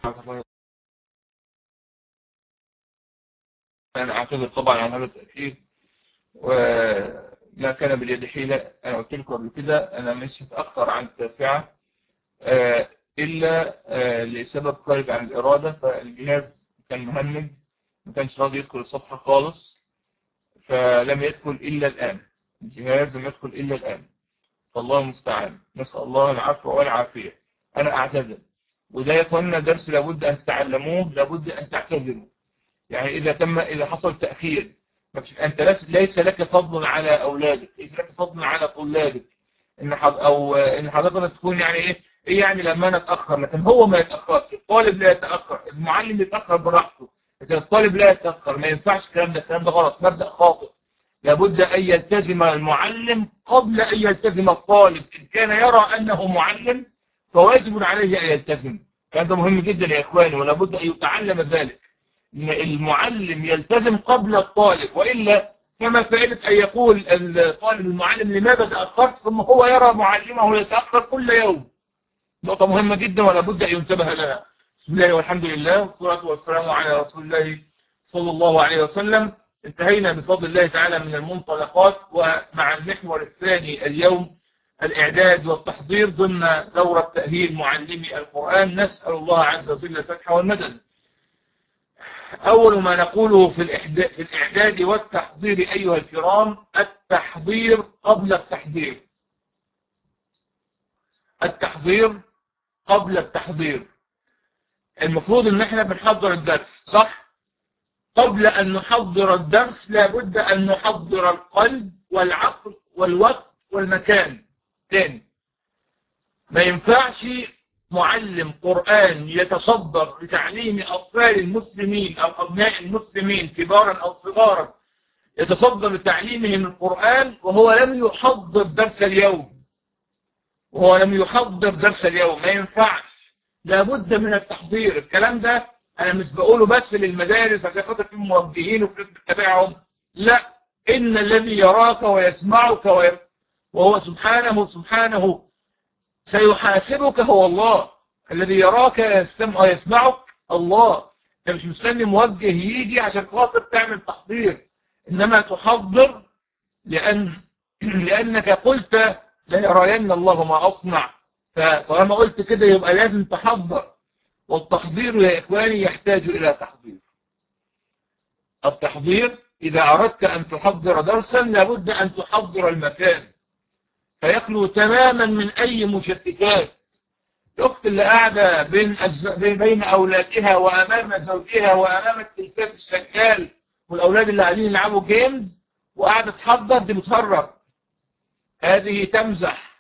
أنا أعتذر طبعا عن هذا التأخير وما كان باليد حيلة أنا قلت لكم قبل كده أنا مش هتأخر عن التاسعة إلا لسبب خارج عن الإرادة فالجهاز كان مهنج ما كانش راضي يدخل الصفحة خالص فلم يدخل إلا الآن الجهاز لم يدخل إلا الآن فالله المستعان نسأل الله العفو والعافية أنا أعتذر وده يا اخوانا درس لابد أن تتعلموه لابد أن تعتذروا يعني إذا تم إذا حصل تأخير أنت ليس لك فضل على أولادك ليس لك فضل على طلابك إن حض أو إن حضرتك تكون يعني إيه إيه يعني لما أنا أتأخر لكن هو ما يتأخرش الطالب لا يتأخر المعلم يتأخر براحته لكن الطالب لا يتأخر ما ينفعش الكلام ده الكلام ده غلط مبدأ خاطئ لابد أن يلتزم المعلم قبل أن يلتزم الطالب إن كان يرى أنه معلم فواجب عليه أن يلتزم هذا مهم جدا يا إخواني ولابد أن يتعلم ذلك إن المعلم يلتزم قبل الطالب وإلا كما فائدة أن يقول الطالب المعلم لماذا تأخرت ثم هو يرى معلمه يتأخر كل يوم نقطة مهمة جدا ولابد أن ينتبه لها بسم الله والحمد لله والصلاة والسلام على رسول الله صلى الله عليه وسلم انتهينا بفضل الله تعالى من المنطلقات ومع المحور الثاني اليوم الإعداد والتحضير ضمن دورة تأهيل معلمي القرآن نسأل الله عز وجل الفتح والمدد أول ما نقوله في في الإعداد والتحضير أيها الكرام التحضير قبل التحضير التحضير قبل التحضير المفروض ان احنا بنحضر الدرس صح قبل ان نحضر الدرس لابد ان نحضر القلب والعقل والوقت والمكان تاني ما ينفعش معلم قرآن يتصدر لتعليم أطفال المسلمين أو أبناء المسلمين كبارا أو صغارا يتصدر لتعليمهم القرآن وهو لم يحضر درس اليوم وهو لم يحضر درس اليوم ما ينفعش لابد من التحضير الكلام ده أنا مش بقوله بس للمدارس عشان خاطر في موجهين وفي ناس بتتابعهم لا إن الذي يراك ويسمعك وهو سبحانه سبحانه سيحاسبك هو الله الذي يراك يستمع ويسمعك الله انت مش مستني موجه يجي عشان خاطر تعمل تحضير انما تحضر لان لانك قلت لا يرين الله ما اصنع فطالما قلت كده يبقى لازم تحضر والتحضير يا اخواني يحتاج الى تحضير التحضير اذا اردت ان تحضر درسا لابد ان تحضر المكان فيخلو تماما من أي مشتتات الأخت اللي قاعدة بين, أز... بين أولادها وأمام زوجها وأمام التلفاز الشغال والأولاد اللي قاعدين يلعبوا جيمز وقاعدة تحضر دي بتهرب هذه تمزح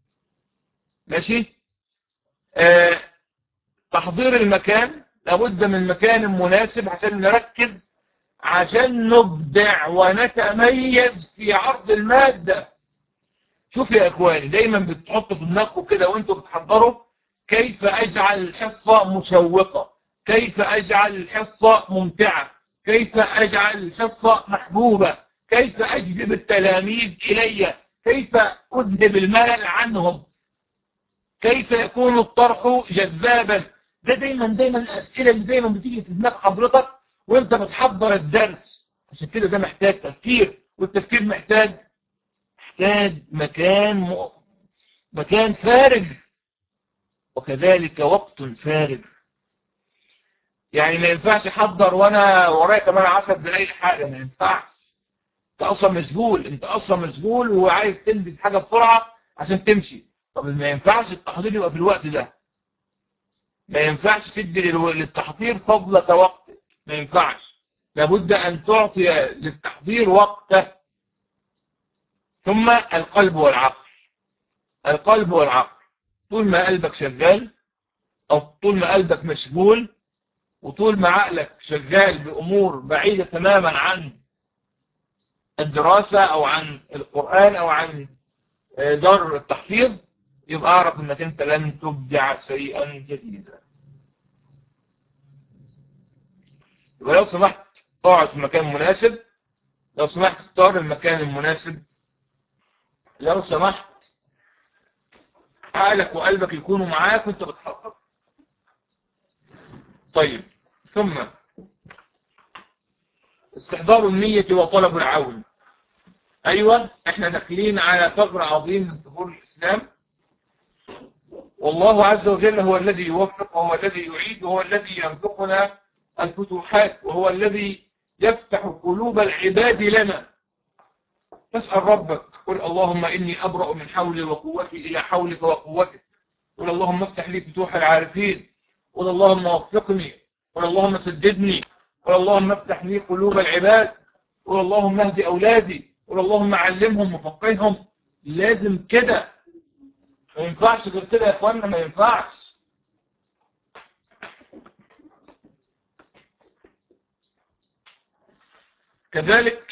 ماشي آه... تحضير المكان لابد من مكان مناسب عشان نركز عشان نبدع ونتميز في عرض المادة شوف يا اخواني دايما بتحطوا في دماغكم كده وانتم بتحضروا كيف اجعل الحصة مشوقة كيف اجعل الحصة ممتعة كيف اجعل الحصة محبوبة كيف اجذب التلاميذ الي كيف اذهب الملل عنهم كيف يكون الطرح جذابا ده دايما دايما الاسئلة اللي دايما بتيجي في دماغ حضرتك وانت بتحضر الدرس عشان كده ده محتاج تفكير والتفكير محتاج محتاج مكان م... مكان فارغ وكذلك وقت فارغ يعني ما ينفعش احضر وانا ورايا كمان 10 دقايق حاجه ما ينفعش انت اصلا مشغول انت اصلا مشغول وعايز تلبس حاجه بسرعه عشان تمشي طب ما ينفعش التحضير يبقى في الوقت ده ما ينفعش تدي للتحضير فضلة وقتك ما ينفعش لابد ان تعطي للتحضير وقته ثم القلب والعقل القلب والعقل طول ما قلبك شغال او طول ما قلبك مشغول وطول ما عقلك شغال بأمور بعيدة تماما عن الدراسة او عن القرآن او عن دار التحفيظ يبقى اعرف انك انت لن تبدع شيئا جديدا يبقى لو سمحت اقعد في مكان مناسب لو سمحت اختار المكان المناسب لو سمحت عقلك وقلبك يكونوا معاك وانت بتحضر طيب ثم استحضار النية وطلب العون أيوة احنا داخلين على ثغر عظيم من ثغور الإسلام والله عز وجل هو الذي يوفق وهو الذي يعيد وهو الذي يرزقنا الفتوحات وهو الذي يفتح قلوب العباد لنا فاسأل ربك قل اللهم إني أبرأ من حولي وقوتي إلى حولك وقوتك قل اللهم افتح لي فتوح العارفين قل اللهم وفقني قل اللهم سددني قل اللهم افتح لي قلوب العباد قل اللهم اهدي أولادي قل اللهم علمهم وفقههم لازم كده ما ينفعش غير كده يا اخوانا ما ينفعش كذلك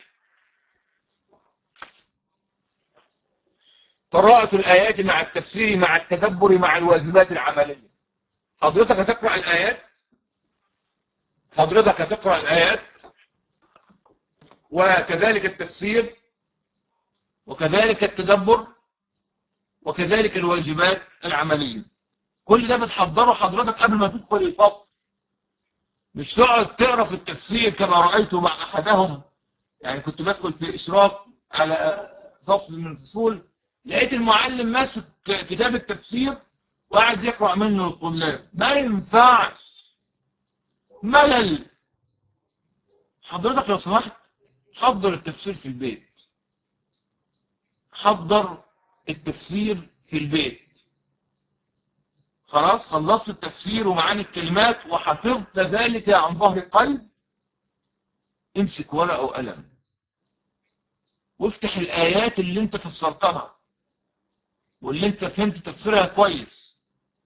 قراءة الآيات مع التفسير مع التدبر مع الواجبات العملية حضرتك هتقرأ الآيات حضرتك هتقرأ الآيات وكذلك التفسير وكذلك التدبر وكذلك الواجبات العملية كل ده بتحضره حضرتك قبل ما تدخل الفصل مش تقعد تقرا في التفسير كما رأيت مع أحدهم يعني كنت بدخل في إشراف على فصل من الفصول لقيت المعلم ماسك كتاب التفسير وقاعد يقرأ منه الطلاب ما ينفعش ملل حضرتك لو سمحت حضر التفسير في البيت حضر التفسير في البيت خلاص خلصت التفسير ومعاني الكلمات وحفظت ذلك عن ظهر قلب امسك ورقة وقلم وافتح الآيات اللي انت فسرتها واللي انت فهمت تفسيرها كويس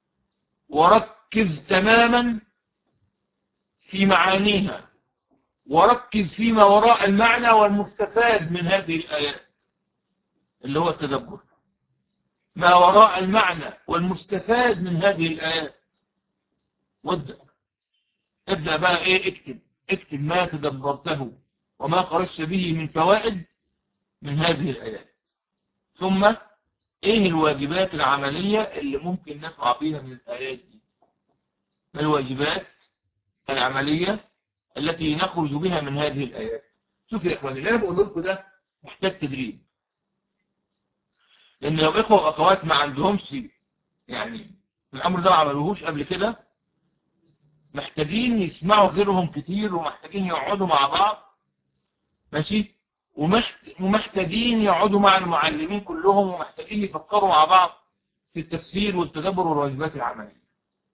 وركز تماما في معانيها وركز فيما وراء المعنى والمستفاد من هذه الآيات اللي هو التدبر ما وراء المعنى والمستفاد من هذه الآيات وابدأ ابدأ بقى ايه اكتب اكتب ما تدبرته وما خرجت به من فوائد من هذه الآيات ثم ايه الواجبات العملية اللي ممكن نسعى بيها من الآيات دي ما الواجبات العملية التي نخرج بها من هذه الآيات شوف يا إخواني اللي أنا بقول لكم ده محتاج تدريب لأن لو إخوة وأخوات ما عندهمش يعني الأمر ده ما عملوهوش قبل كده محتاجين يسمعوا غيرهم كتير ومحتاجين يقعدوا مع بعض ماشي ومحتاجين يقعدوا مع المعلمين كلهم ومحتاجين يفكروا مع بعض في التفسير والتدبر والواجبات العملية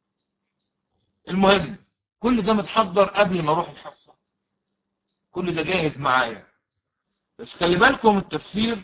المهم كل ده متحضر قبل ما اروح الحصة كل ده جاهز معايا بس خلي بالكم التفسير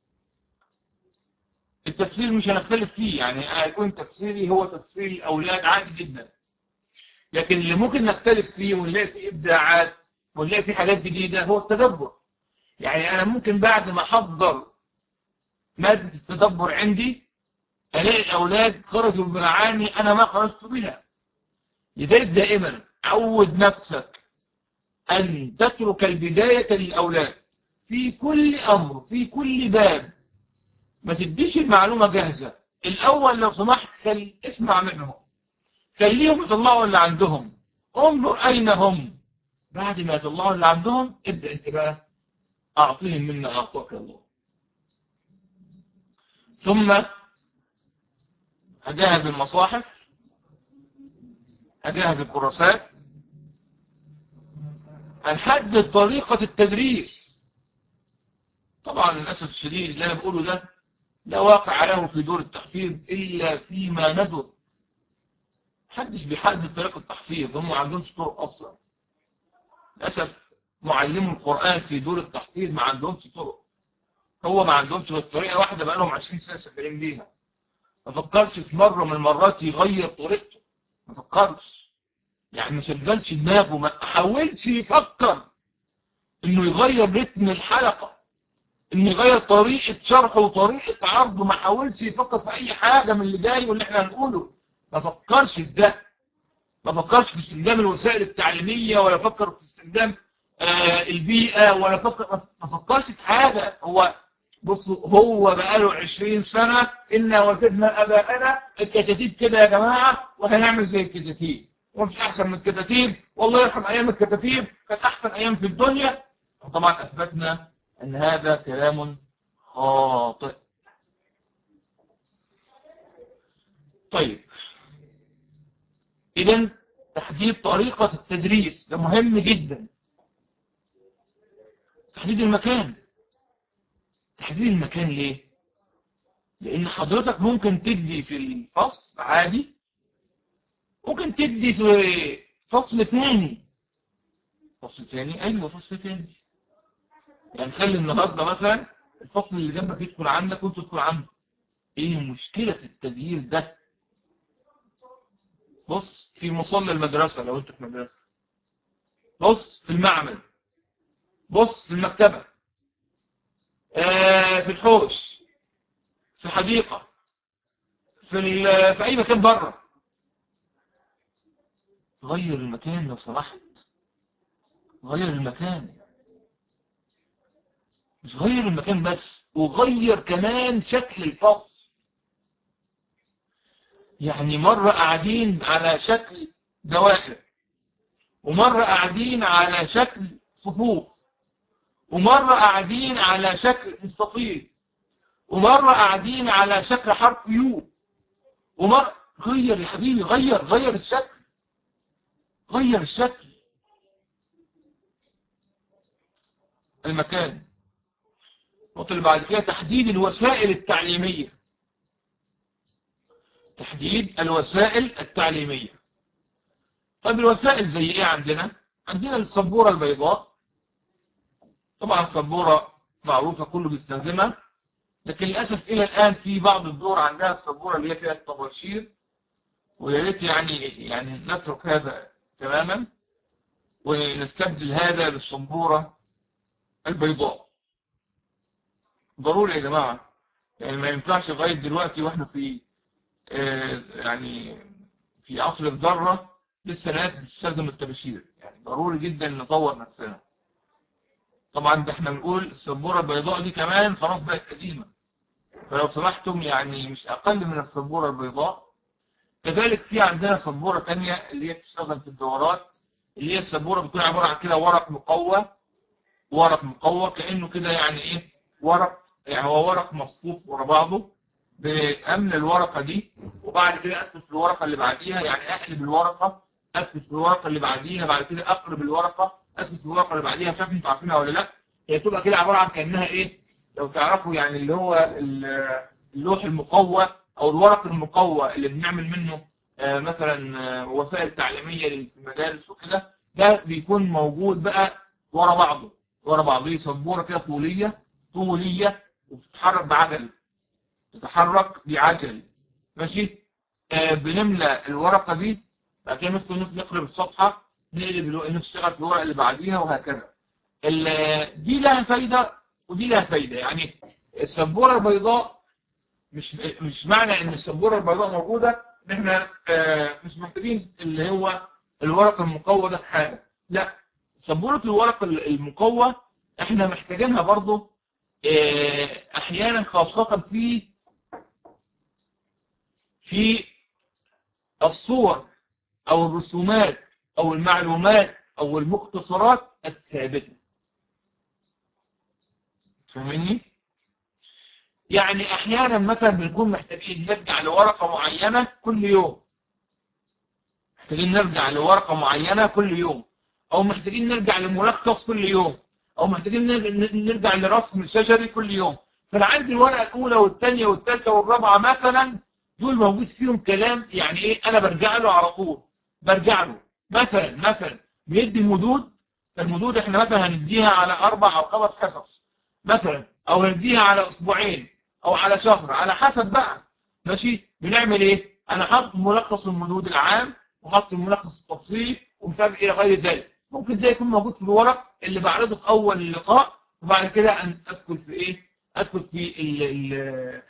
التفسير مش هنختلف فيه يعني هيكون تفسيري هو تفسير الأولاد عادي جدا لكن اللي ممكن نختلف فيه ونلاقي فيه إبداعات ونلاقي فيه حاجات جديدة هو التدبر يعني أنا ممكن بعد ما أحضر مادة التدبر عندي ألاقي الأولاد خرجوا بمعاني أنا ما خرجت بها لذلك دائما عود نفسك أن تترك البداية للأولاد في كل أمر في كل باب ما تديش المعلومة جاهزة الأول لو سمحت خل... اسمع منهم خليهم يطلعوا اللي عندهم انظر أين هم بعد ما يطلعوا اللي عندهم ابدأ انت بقى أعطيهم منا أعطاك الله ثم أجهز المصاحف أجهز الكراسات هنحدد طريقة التدريس طبعا للأسف الشديد اللي أنا بقوله ده لا واقع له في دور التحفيظ إلا فيما ندر محدش بيحدد طريقة التحفيظ هم ما عندهمش طرق أصلا للأسف معلمو القرآن في دور التحفيظ ما عندهمش طرق هو ما عندهمش غير طريقة واحدة بقى لهم 20 سنة شغالين بيها ما فكرش في مرة من المرات يغير طريقته ما فكرش يعني ما شغلش دماغه ما حاولش يفكر انه يغير رتم الحلقة انه يغير طريقة شرحه وطريقة عرضه ما حاولش يفكر في اي حاجة من اللي جاي واللي احنا هنقوله ما فكرش في ده ما فكرش في استخدام الوسائل التعليمية ولا فكر في استخدام آه البيئة ولا فكر ما فكرش في حاجة هو بصوا هو بقاله 20 سنة إنا وجدنا أباءنا الكتاتيب كده يا جماعة وهنعمل زي الكتاتيب ومش احسن من الكتاتيب والله يرحم ايام الكتاتيب كانت احسن ايام في الدنيا طبعا اثبتنا ان هذا كلام خاطئ طيب اذا تحديد طريقة التدريس ده مهم جدا تحديد المكان تحديد المكان ليه لان حضرتك ممكن تدي في الفصل عادي ممكن تدي في فصل تاني فصل تاني ايوه فصل تاني يعني خلي النهاردة مثلا الفصل اللي جنبك يدخل عندك وانت تدخل عنده ايه مشكلة التغيير ده بص في مصلى المدرسة لو انت في مدرسة بص في المعمل بص في المكتبة آه في الحوش في حديقة في, في اي مكان بره غير المكان لو سمحت غير المكان مش غير المكان بس وغير كمان شكل الفصل يعني مرة قاعدين على شكل دوائر ومرة قاعدين على شكل صفوف ومرة قاعدين على شكل مستطيل ومرة قاعدين على شكل حرف يو ومرة غير يا حبيبي غير غير الشكل غير الشكل المكان النقطة اللي بعد كده تحديد الوسائل التعليمية تحديد الوسائل التعليمية طيب الوسائل زي ايه عندنا عندنا السبورة البيضاء طبعا السبورة معروفة كله بيستخدمها لكن للأسف إلى الآن في بعض الدور عندها السبورة اللي هي فيها الطباشير ويا ريت يعني يعني نترك هذا تماما ونستبدل هذا بالسبورة البيضاء ضروري يا جماعة يعني ما ينفعش لغاية دلوقتي واحنا في آه يعني في عصر الذرة لسه ناس بتستخدم الطباشير يعني ضروري جدا نطور نفسنا طبعا ده احنا بنقول السبورة البيضاء دي كمان خلاص بقت قديمة فلو سمحتم يعني مش اقل من السبورة البيضاء كذلك في عندنا سبورة تانية اللي هي بتستخدم في الدورات اللي هي السبورة بتكون عبارة عن كده ورق مقوى ورق مقوى كأنه كده يعني ايه ورق يعني هو ورق مصفوف ورا بعضه بأمن الورقة دي وبعد كده أدخل في الورقة اللي بعديها يعني أقلب الورقة أدخل في الورقة اللي بعديها بعد كده أقلب الورقة أدخل في الورقة اللي بعديها مش عارف انتوا عارفينها ولا لا هي تبقى كده عبارة عن كأنها إيه لو تعرفوا يعني اللي هو اللوح المقوى أو الورق المقوى اللي بنعمل منه آه مثلا آه وسائل تعليمية في المدارس وكده ده بيكون موجود بقى ورا بعضه ورا بعضه سبورة كده طولية طولية وبتتحرك بعجل تتحرك بعجل ماشي آه بنملى الورقة دي بعد كده ندخل نقلب الصفحة نقلب نشتغل في الورقة اللي بعديها وهكذا دي لها فايدة ودي لها فايدة يعني السبورة البيضاء مش مش معنى ان السبورة البيضاء موجودة ان احنا آه مش محتاجين اللي هو الورق المقوى ده في حاجة لا سبورة الورق المقوى احنا محتاجينها برضو آه احيانا خاصة في في الصور او الرسومات او المعلومات او المختصرات الثابتة فاهمني يعني احيانا مثلا بنكون محتاجين نرجع لورقة معينة كل يوم محتاجين نرجع لورقة معينة كل يوم او محتاجين نرجع لملخص كل يوم او محتاجين نرجع لرسم شجري كل يوم فانا عندي الورقة الاولى والثانية والثالثة والرابعة مثلا دول موجود فيهم كلام يعني ايه انا برجع له على طول برجع له مثلا مثلا بيدي المدود فالمدود احنا مثلا هنديها على اربع او خمس حصص مثلا او هنديها على اسبوعين او على شهر على حسب بقى ماشي بنعمل ايه انا حاطط ملخص المدود العام وحاطط الملخص التفصيلي ومش عارف الى غير ذلك ممكن ده يكون موجود في الورق اللي بعرضه في اول اللقاء وبعد كده ان ادخل في ايه ادخل في ال ال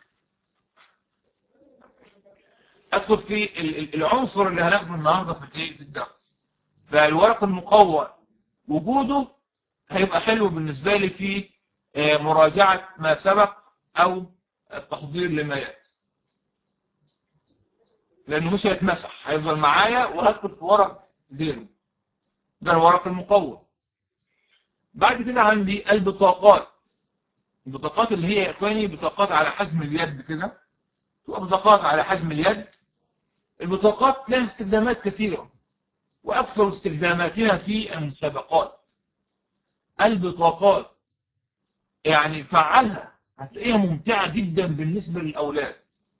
ادخل في العنصر اللي هناخده النهارده في في الدرس فالورق المقوى وجوده هيبقى حلو بالنسبة لي في مراجعة ما سبق او التحضير لما يأتي لانه مش هيتمسح هيفضل معايا وهكتب في ورق غيره ده الورق المقوم بعد كده عندي البطاقات البطاقات اللي هي يا اخواني بطاقات على حجم اليد كده تبقى بطاقات على حجم اليد البطاقات لها استخدامات كثيرة وأكثر استخداماتها في المسابقات البطاقات يعني فعلها هتلاقيها ممتعة جدا بالنسبة للأولاد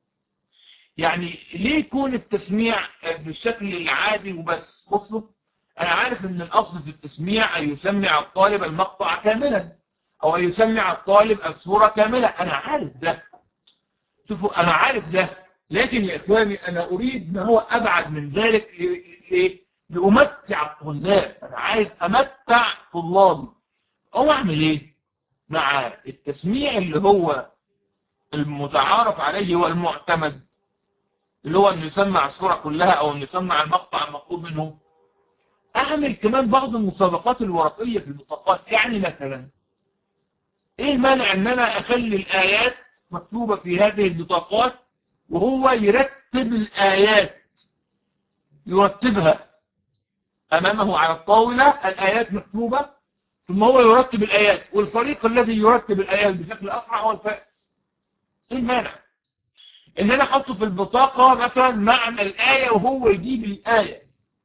يعني ليه يكون التسميع بالشكل العادي وبس بصوا أنا عارف أن الأصل في التسميع أن يسمع الطالب المقطع كاملا أو أن يسمع الطالب الصورة كاملة أنا عارف ده شوفوا أنا عارف ده لكن يا إخواني أنا أريد ما هو أبعد من ذلك ليه؟ لأمتع الطلاب أنا عايز أمتع طلابي أو أعمل إيه مع التسميع اللي هو المتعارف عليه والمعتمد اللي هو أن يسمع الصورة كلها أو أن يسمع المقطع المطلوب منه أعمل كمان بعض المسابقات الورقية في البطاقات يعني مثلا إيه المانع أن أنا أخلي الآيات مكتوبة في هذه البطاقات وهو يرتب الآيات يرتبها أمامه على الطاولة الآيات مكتوبة ثم هو يرتب الآيات والفريق الذي يرتب الآيات بشكل أسرع هو الفائز إيه المانع إن أنا أحطه في البطاقة مثلا معنى الآية وهو يجيب الآية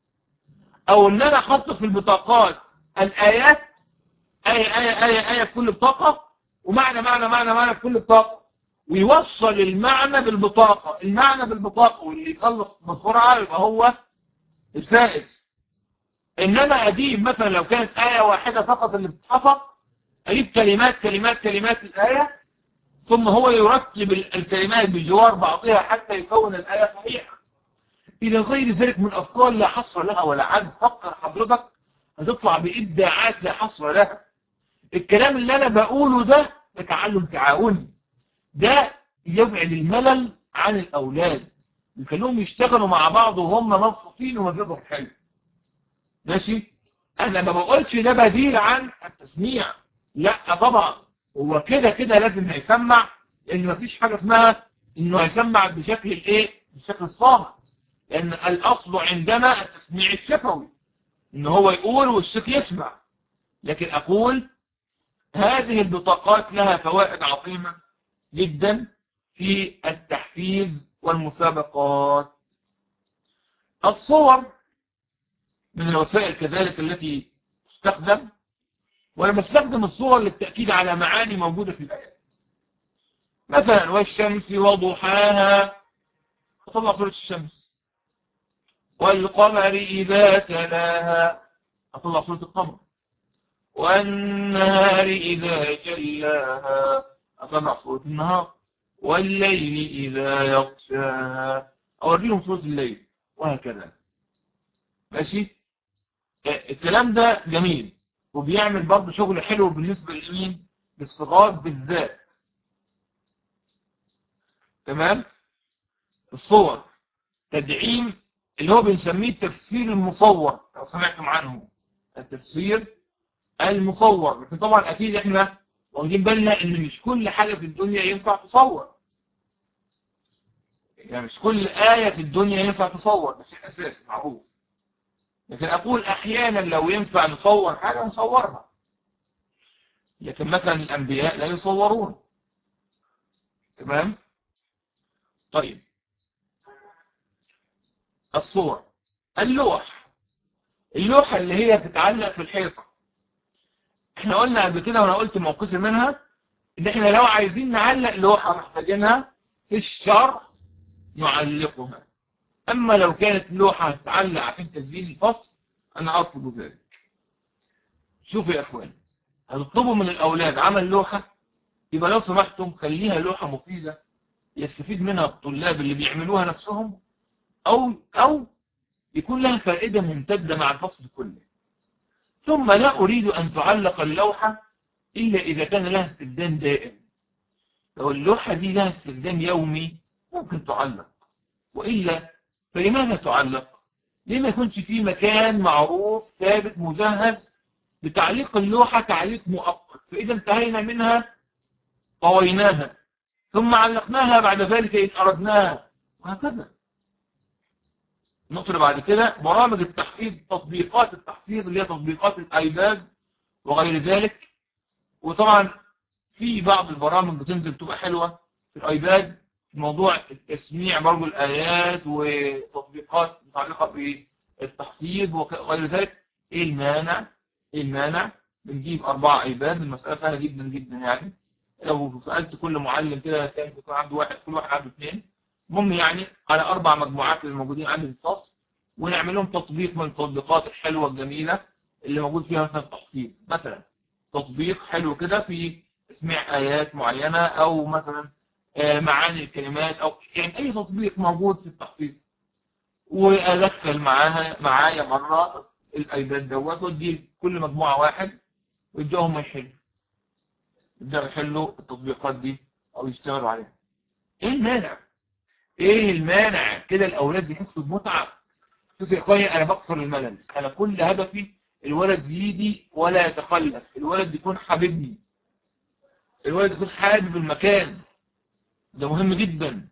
أو إن أنا أحطه في البطاقات الآيات آية آية آية آية في كل بطاقة ومعنى معنى معنى معنى في كل بطاقة ويوصل المعنى بالبطاقة المعنى بالبطاقة واللي يخلص بسرعة يبقى هو الفائز إنما أجيب مثلا لو كانت آية واحدة فقط اللي بتتحفظ أجيب كلمات كلمات كلمات الآية ثم هو يرتب الكلمات بجوار بعضها حتى يكون الآية صحيحة إلى غير ذلك من أفكار لا حصر لها ولا عد فكر حضرتك هتطلع بإبداعات لا حصر لها الكلام اللي أنا بقوله ده تعلم تعاوني ده يبعد الملل عن الأولاد يخلوهم يشتغلوا مع بعض وهم مبسوطين ومزاجهم حلو ماشي أنا ما بقولش ده بديل عن التسميع لا طبعا هو كده كده لازم هيسمع لأن مفيش حاجة اسمها إنه هيسمع بشكل الإيه بشكل الصامت لأن الأصل عندنا التسميع الشفوي إن هو يقول والشيخ يسمع لكن أقول هذه البطاقات لها فوائد عظيمة جدا في التحفيز والمسابقات الصور من الوسائل كذلك التي تستخدم وانا بستخدم الصور للتأكيد على معاني موجودة في الآيات مثلا والشمس وضحاها أطلع صورة الشمس والقمر إذا تلاها أطلع صورة القمر والنهار إذا جلاها أطلع صورة النهار والليل إذا يغشاها أوريهم صورة الليل وهكذا ماشي الكلام ده جميل وبيعمل برضه شغل حلو بالنسبة لمين للصغار بالذات تمام الصور تدعيم اللي هو بنسميه التفسير المصور لو سمعتم عنه التفسير المصور لكن طبعا اكيد احنا واخدين بالنا ان مش كل حاجة في الدنيا ينفع تصور يعني مش كل آية في الدنيا ينفع تصور ده شيء اساسي معروف لكن اقول احيانا لو ينفع نصور حاجة نصورها لكن مثلا الانبياء لا يصورون تمام طيب الصور اللوح اللوحة اللي هي بتتعلق في الحيطة احنا قلنا قبل كده وانا قلت موقفي منها ان احنا لو عايزين نعلق لوحة محتاجينها في الشرع نعلقها اما لو كانت لوحة تتعلق عشان تسجيل الفصل انا ارفض ذلك شوفوا يا اخوان هتطلبوا من الاولاد عمل لوحة يبقى لو سمحتم خليها لوحة مفيدة يستفيد منها الطلاب اللي بيعملوها نفسهم او او يكون لها فائدة ممتدة مع الفصل كله ثم لا أريد أن تعلق اللوحة إلا إذا كان لها استخدام دائم لو اللوحة دي لها استخدام يومي ممكن تعلق وإلا فلماذا تعلق ليه ما يكونش في مكان معروف ثابت مجهز لتعليق اللوحة تعليق مؤقت فإذا انتهينا منها طويناها ثم علقناها بعد ذلك إن أردناها وهكذا النقطة اللي بعد كده برامج التحفيظ تطبيقات التحفيظ اللي هي تطبيقات الايباد وغير ذلك وطبعا في بعض البرامج بتنزل بتبقى حلوة في الايباد في موضوع التسميع برضه الايات وتطبيقات متعلقة بالتحفيظ وغير ذلك ايه المانع ايه المانع بنجيب اربعة ايباد المسألة سهلة جدا جدا يعني لو سألت كل معلم كده يكون عنده واحد كل واحد عنده اثنين المهم يعني على اربع مجموعات اللي موجودين عندي في الفصل ونعمل لهم تطبيق من التطبيقات الحلوة الجميلة اللي موجود فيها مثلا تحفيظ مثلا تطبيق حلو كده في تسميع آيات معينة أو مثلا معاني الكلمات أو يعني أي تطبيق موجود في التحفيظ وأدخل معاها معايا مرة الأيباد دوت ودي كل مجموعة واحد ويبدأهم يحلوا يبدأوا يحلوا التطبيقات دي أو يشتغلوا عليها إيه المانع؟ إيه المانع كده الأولاد بيحسوا بمتعة شوف يا إخواني أنا بكسر الملل أنا كل هدفي الولد يجي ولا يتخلف الولد يكون حبيبني الولد يكون حابب المكان ده مهم جدا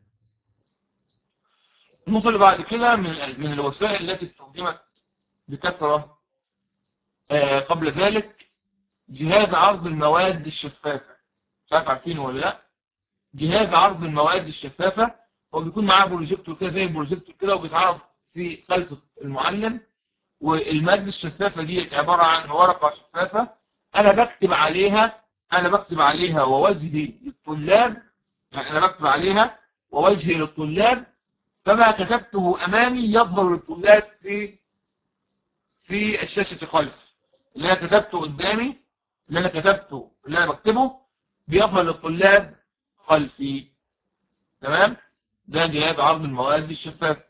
النقطة اللي بعد كده من من الوسائل التي استخدمت بكثرة آه قبل ذلك جهاز عرض المواد الشفافة مش عارف عارفينه ولا لا جهاز عرض المواد الشفافة هو بيكون معاه بروجيكتور كده زي البروجيكتور كده وبيتعرض في خلف المعلم والمادة الشفافة دي عبارة عن ورقة شفافة أنا بكتب عليها أنا بكتب عليها ووجهي للطلاب يعني أنا بكتب عليها ووجهي للطلاب فما كتبته أمامي يظهر للطلاب في في الشاشة خلف اللي أنا كتبته قدامي اللي أنا كتبته اللي أنا بكتبه بيظهر للطلاب خلفي تمام ده جهاز عرض المواد الشفافة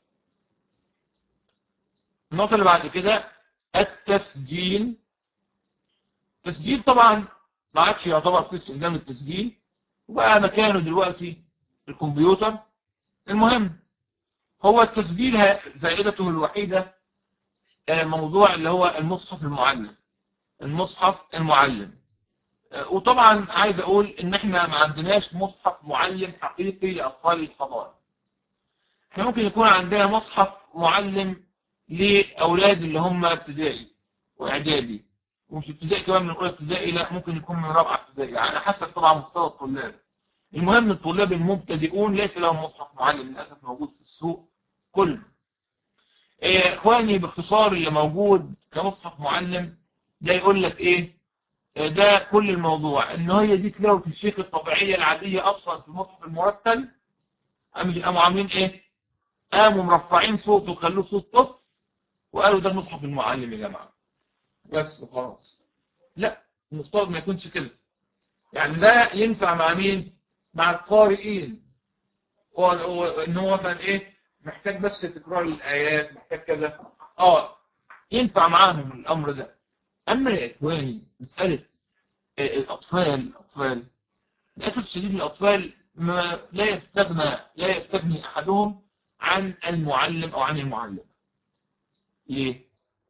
النقطة اللي بعد كده التسجيل التسجيل طبعا ما عادش يعتبر في استخدام التسجيل وبقى مكانه دلوقتي الكمبيوتر المهم هو التسجيل فائدته الوحيدة موضوع اللي هو المصحف المعلم المصحف المعلم وطبعا عايز اقول ان احنا ما عندناش مصحف معلم حقيقي لاطفال الحضانه احنا ممكن يكون عندنا مصحف معلم لأولاد اللي هم ابتدائي وإعدادي ومش ابتدائي كمان من أولى ابتدائي لا ممكن يكون من رابعة ابتدائي على حسب طبعا مستوى الطلاب المهم الطلاب المبتدئون ليس لهم مصحف معلم للأسف موجود في السوق كله إيه إخواني باختصار اللي موجود كمصحف معلم ده يقول لك إيه ده كل الموضوع إن هي دي تلاوة الشيخ الطبيعية العادية أصلا في المصحف المرتل قاموا عاملين إيه قاموا مرفعين صوته وخلوه صوت طفل وقالوا ده المصحف المعلم يا جماعة بس وخلاص لا المفترض ما يكونش كده يعني ده ينفع مع مين مع القارئين ان هو مثلا ايه محتاج بس تكرار الايات محتاج كذا اه ينفع معاهم الامر ده اما يا اخواني مسألة الاطفال الاطفال للاسف الشديد الاطفال ما لا يستغنى لا يستغني احدهم عن المعلم او عن المعلم ليه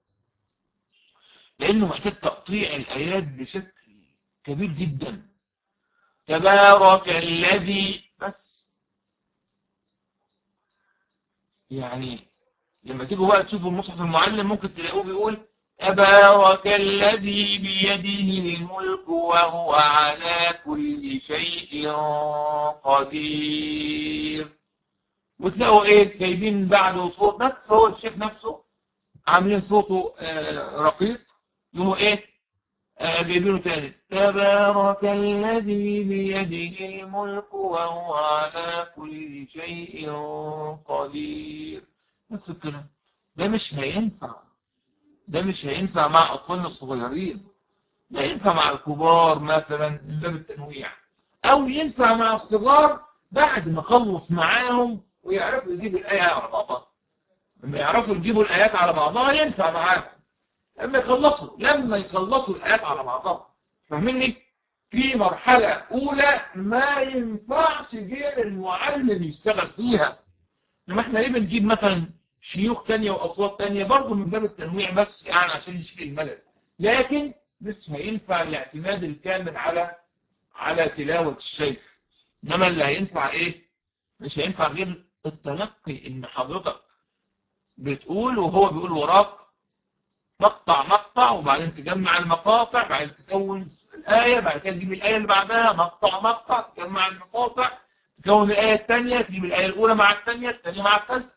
لانه محتاج تقطيع الايات بشكل كبير جدا تبارك الذي بس يعني لما تيجوا بقى تشوفوا المصحف المعلم ممكن تلاقوه بيقول تبارك الذي بيده الملك وهو على كل شيء قدير وتلاقوا ايه جايبين بعده صوت بس هو الشيخ نفسه عاملين صوته آه رقيق يقوموا ايه آه جايبينه تاني تبارك الذي بيده الملك وهو على كل شيء قدير نفس الكلام ده مش هينفع ده مش هينفع مع اطفالنا الصغيرين ده ينفع مع الكبار مثلا من باب التنويع او ينفع مع الصغار بعد ما خلص معاهم ويعرفوا يجيبوا الآية على بعضها لما يعرفوا يجيبوا الآيات على بعضها ينفع معاهم لما يخلصوا لما يخلصوا الآيات على بعضها فاهميني في مرحلة أولى ما ينفعش غير المعلم يشتغل فيها لما احنا ليه بنجيب مثلا شيوخ تانية وأصوات تانية برضه من باب التنويع بس يعني عشان نشيل الملل لكن مش هينفع الاعتماد الكامل على على تلاوة الشيخ انما اللي هينفع ايه مش هينفع غير التلقي ان حضرتك بتقول وهو بيقول وراك مقطع مقطع وبعدين تجمع المقاطع بعدين تكون الآية بعد كده تجيب الآية اللي بعدها مقطع مقطع تجمع المقاطع تكون الآية الثانية تجيب الآية الأولى مع الثانية الثانية مع الثالثة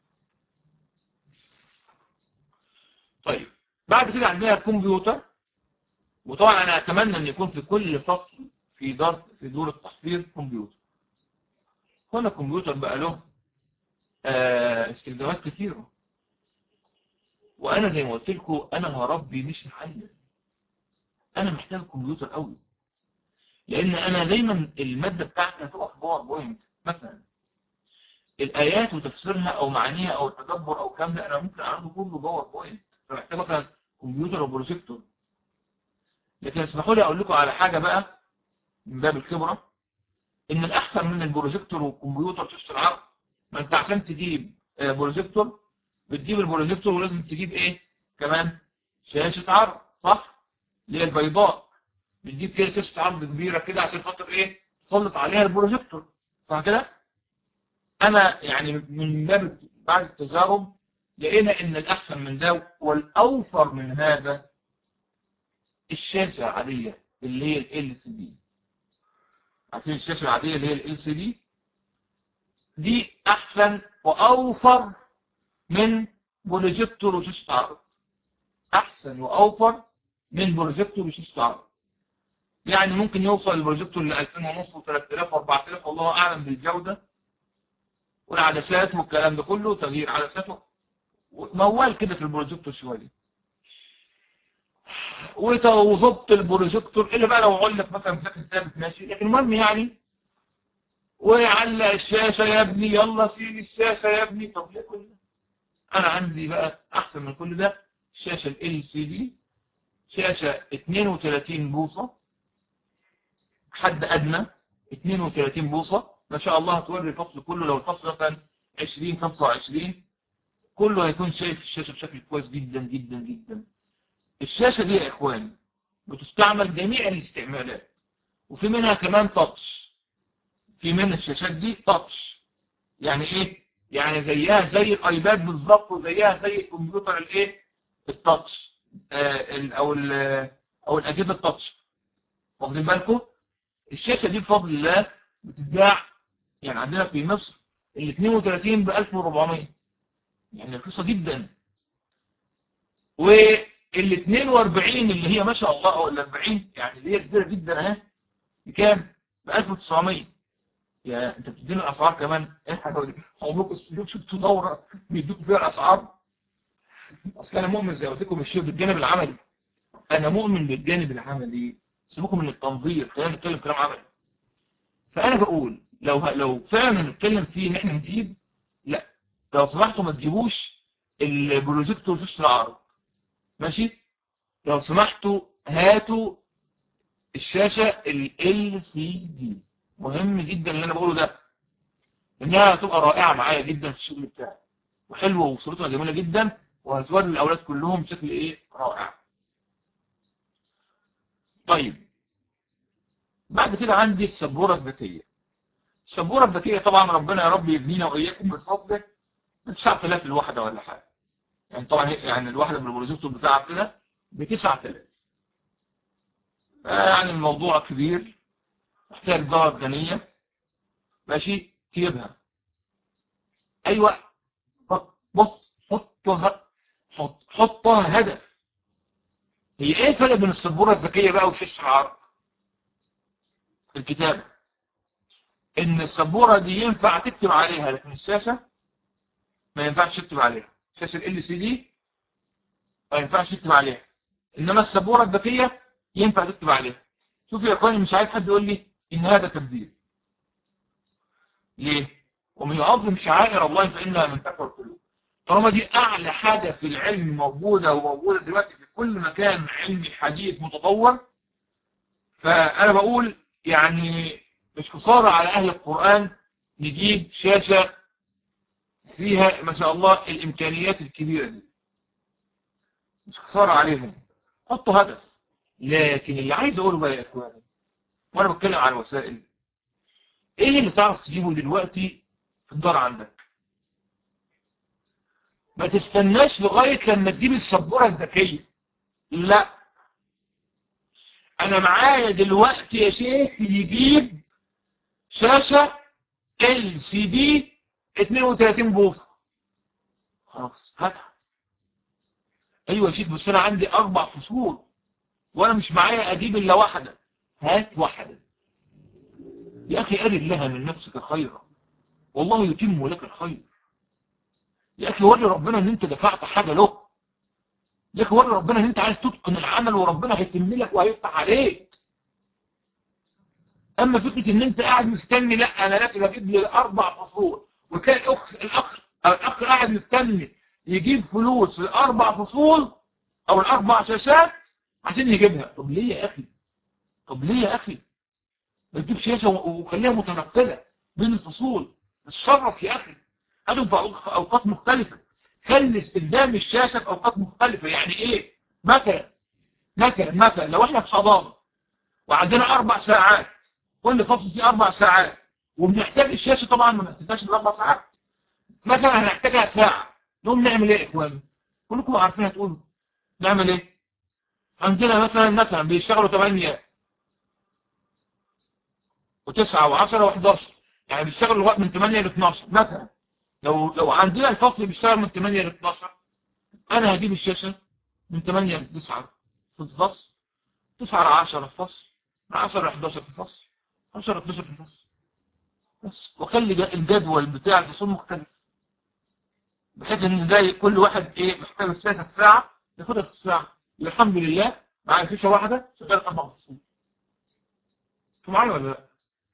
طيب بعد كده عندنا الكمبيوتر وطبعا أنا أتمنى أن يكون في كل فصل في دار في دور التحفيظ كمبيوتر هنا الكمبيوتر بقى له آه استخدامات كثيرة وانا زي ما قلت لكم انا هربي مش هعلم انا محتاج كمبيوتر قوي لان انا دايما المادة بتاعتي هتقف باوربوينت مثلا الايات وتفسيرها او معانيها او التدبر او كام انا ممكن اعمله كله باوربوينت فمحتاج مثلا كمبيوتر وبروجيكتور لكن اسمحوا لي اقول لكم على حاجة بقى من باب الخبرة ان الاحسن من البروجيكتور والكمبيوتر شاشة العرض ما انت عشان تجيب بروجيكتور بتجيب البروجيكتور ولازم تجيب ايه كمان شاشة عرض صح اللي هي البيضاء بتجيب كده شاشة عرض كبيرة كده عشان خاطر ايه تسلط عليها البروجيكتور صح كده انا يعني من باب بعد التجارب لقينا ان الاحسن من ده والاوفر من هذا الشاشة العادية اللي هي ال LCD عارفين الشاشة العادية اللي هي ال LCD دي احسن واوفر من بروجيكتور وشاشة عرض احسن واوفر من بروجيكتور وشاشة عرض يعني ممكن يوصل البروجيكتور ل 2000 ونص و3000 و4000 والله اعلم بالجودة والعدسات والكلام ده كله تغيير عدسات موال كده في البروجيكتور شوية وظبط البروجيكتور اللي بقى لو اقول لك مثلا بشكل ثابت ماشي لكن المهم يعني ويعلق الشاشة يا ابني يلا سيب الشاشة يا ابني طب ليه كل ده انا عندي بقى احسن من كل ده شاشة ال LCD شاشة 32 بوصة حد ادنى 32 بوصة ما شاء الله هتوري الفصل كله لو الفصل مثلا 20 25 كله هيكون شايف الشاشة بشكل كويس جدا جدا جدا الشاشة دي يا اخواني بتستعمل جميع الاستعمالات وفي منها كمان تاتش في من الشاشات دي تاتش يعني ايه يعني زيها زي الايباد بالظبط وزيها زي الكمبيوتر الايه التاتش آه او ال او الاجهزه التاتش واخدين بالكم الشاشه دي بفضل الله بتتباع يعني عندنا في مصر ال 32 ب 1400 يعني رخيصه جدا وال 42 اللي هي ما شاء الله او ال 40 يعني اللي هي كبيره جدا اهي بكام ب 1900 يا انت بتديني الاسعار كمان هقول لكم شفتوا دوره بيدوكوا فيها الاسعار اصل انا مؤمن زي ما قلت لكم الشيء بالجانب العملي انا مؤمن بالجانب العملي سيبكم من التنظير خلينا نتكلم كلام عملي فانا بقول لو لو فعلا هنتكلم فيه ان احنا نجيب لا لو سمحتوا ما تجيبوش البروجيكتور في العرض ماشي لو سمحتوا هاتوا الشاشة ال LCD مهم جدا اللي انا بقوله ده انها هتبقى رائعة معايا جدا في الشغل بتاعي وحلوة وصورتها جميلة جدا وهتوري الاولاد كلهم بشكل ايه رائع طيب بعد كده عندي السبورة الذكية السبورة الذكية طبعا ربنا يا رب يبنينا واياكم بفضله ب 9000 الواحدة ولا حاجة يعني طبعا يعني الواحدة بالبروجيكتور بتاعها كده ب 9000 يعني الموضوع كبير محتاج ظهر غنية ماشي تجيبها ايوه بص حطها حط حطها هدف هي ايه الفرق بين السبورة الذكية بقى وشاشة العرض الكتابة ان السبورة دي ينفع تكتب عليها لكن الشاشة ما ينفعش تكتب عليها شاشة ال سي دي ما ينفعش تكتب عليها انما السبورة الذكية ينفع تكتب عليها شوف يا اخواني مش عايز حد يقول لي ان هذا تبذير ليه ومن يعظم شعائر الله فانها من تقوى القلوب طالما دي اعلى حاجة في العلم موجودة وموجودة دلوقتي في كل مكان علمي حديث متطور فانا بقول يعني مش خسارة على اهل القرآن نجيب شاشة فيها ما شاء الله الامكانيات الكبيرة دي مش خسارة عليهم حطوا هدف لكن اللي عايز اقوله بقى يا اخواني وانا بتكلم عن وسائل ايه اللي تعرف تجيبه دلوقتي في الدار عندك ما تستناش لغاية لما تجيب السبورة الذكية لا انا معايا دلوقتي يا شيخ يجيب شاشة ال سي دي 32 بوصة خلاص هاتها ايوه يا شيخ بس انا عندي اربع فصول وانا مش معايا اجيب الا واحدة هات واحدة يا اخي ارد لها من نفسك خيرا والله يتم لك الخير يا اخي وري ربنا ان انت دفعت حاجة له يا اخي وري ربنا ان انت عايز تتقن العمل وربنا هيتم لك وهيفتح عليك اما فكرة ان انت قاعد مستني لا انا لازم اجيب لي اربع فصول وكان الاخ الاخ الاخ قاعد مستني يجيب فلوس الاربع فصول او الاربع شاشات عشان يجيبها طب ليه يا اخي طب ليه يا اخي ما تجيب شاشة وخليها متنقلة بين الفصول اتصرف يا اخي هاتهم في اوقات مختلفة خلي استخدام الشاشة في اوقات مختلفة يعني ايه مثلا مثلا مثلا لو احنا في حضانة وعندنا اربع ساعات كل فصل فيه اربع ساعات وبنحتاج الشاشة طبعا ما نحتاجهاش الاربع ساعات مثلا هنحتاجها ساعة نقوم نعمل ايه يا اخوان كلكم عارفين هتقولوا نعمل ايه عندنا مثلا مثلا بيشتغلوا 8 و9 و10 و11 يعني بيشتغلوا الوقت من 8 ل 12 مثلا لو لو عندنا الفصل بيشتغل من 8 ل 12 انا هجيب الشاشة من 8 ل 9 في الفصل 9 ل 10 في الفصل من 10 ل 11 في الفصل 10 ل 12 في الفصل بس وخلي الجدول بتاع الفصول مختلف بحيث ان ده كل واحد ايه محتاج الشاشة في ساعة ياخدها في الساعة الحمد لله معايا شاشة واحدة شغال اربع فصول انتوا معايا ولا لا؟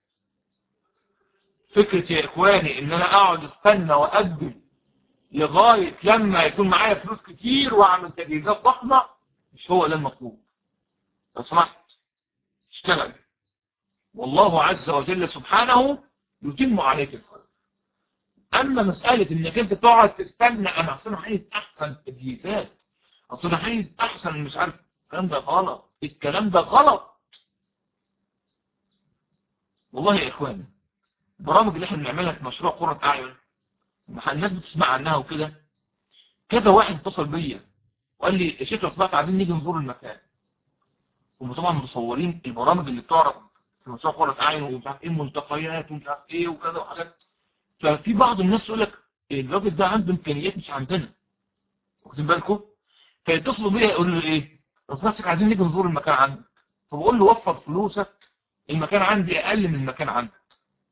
فكرة يا إخواني إن أنا أقعد استنى وأجل لغاية لما يكون معايا فلوس كتير وأعمل تجهيزات ضخمة مش هو ده المطلوب لو سمحت اشتغل والله عز وجل سبحانه يتم عليك الخير أما مسألة إنك أنت تقعد تستنى أنا أصلا عايز أحسن تجهيزات أصلا عايز أحسن مش عارف الكلام ده غلط الكلام ده غلط والله يا إخواني البرامج اللي احنا بنعملها في مشروع قرة أعين الناس بتسمع عنها وكده كذا واحد اتصل بيا وقال لي يا شيخ لو سمحت عايزين نيجي نزور المكان هم طبعا مصورين البرامج اللي بتعرض في مشروع قرة أعين ومش عارف ايه ملتقيات ومش عارف ايه وكذا وحاجات ففي بعض الناس يقول لك الراجل ده عنده امكانيات مش عندنا واخدين بالكم فيتصلوا بيا يقولوا لي ايه لو سمحت عايزين نيجي نزور المكان عندك فبقول له وفر فلوسك المكان عندي اقل من المكان عندك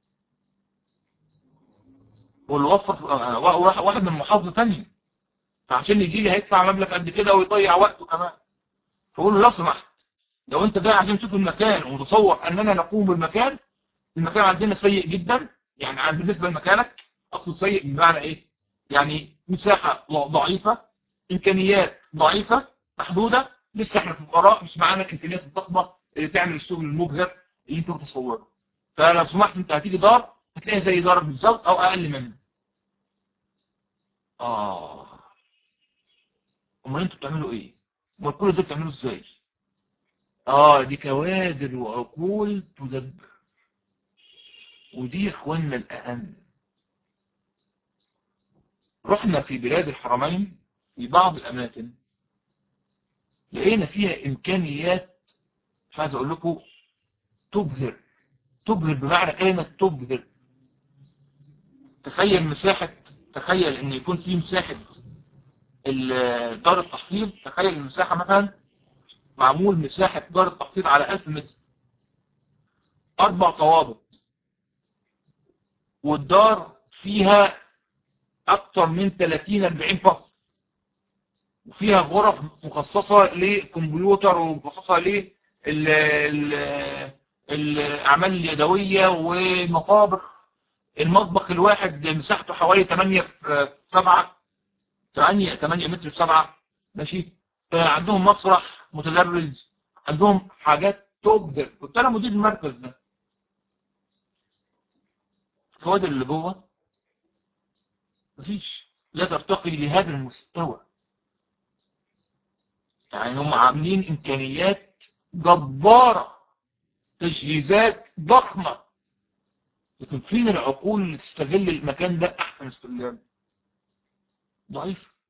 واللي وفر واحد من محافظة تانية فعشان يجي لي هيدفع مبلغ قد كده ويضيع وقته كمان فقول له لو سمحت لو انت جاي عشان تشوف المكان وتصور اننا نقوم بالمكان المكان عندنا سيء جدا يعني بالنسبة لمكانك اقصد سيء بمعنى ايه يعني مساحة ضعيفة امكانيات ضعيفة محدودة لسه احنا فقراء مش معانا الامكانيات الضخمة اللي تعمل الشغل المبهر اللي انت متصوره فلو سمحت انت هتيجي دار هتلاقيها زي دار بالظبط او اقل منه اه امال انتوا بتعملوا ايه امال كل ده بتعملوا ازاي اه دي كوادر وعقول تدبر ودي يا اخواننا الاهم رحنا في بلاد الحرمين في بعض الاماكن لقينا فيها امكانيات مش عايز اقول لكم تبهر تبهر بمعنى كلمة تبهر تخيل مساحة تخيل ان يكون في مساحة دار التحفيظ تخيل المساحة مثلا معمول مساحة دار التحفيظ على 1000 متر اربع طوابق والدار فيها اكتر من 30 40 فصل وفيها غرف مخصصة لكمبيوتر ومخصصة ل الاعمال اليدوية ومطابخ المطبخ الواحد مساحته حوالي 8 في 7 8 8 متر في 7 ماشي عندهم مسرح متدرج عندهم حاجات تبهر كنت انا مدير المركز ده الكوادر اللي جوه مفيش لا ترتقي لهذا المستوى يعني هم عاملين امكانيات جبارة تجهيزات ضخمة لكن فين العقول اللي تستغل المكان ده احسن استغلال ضعيف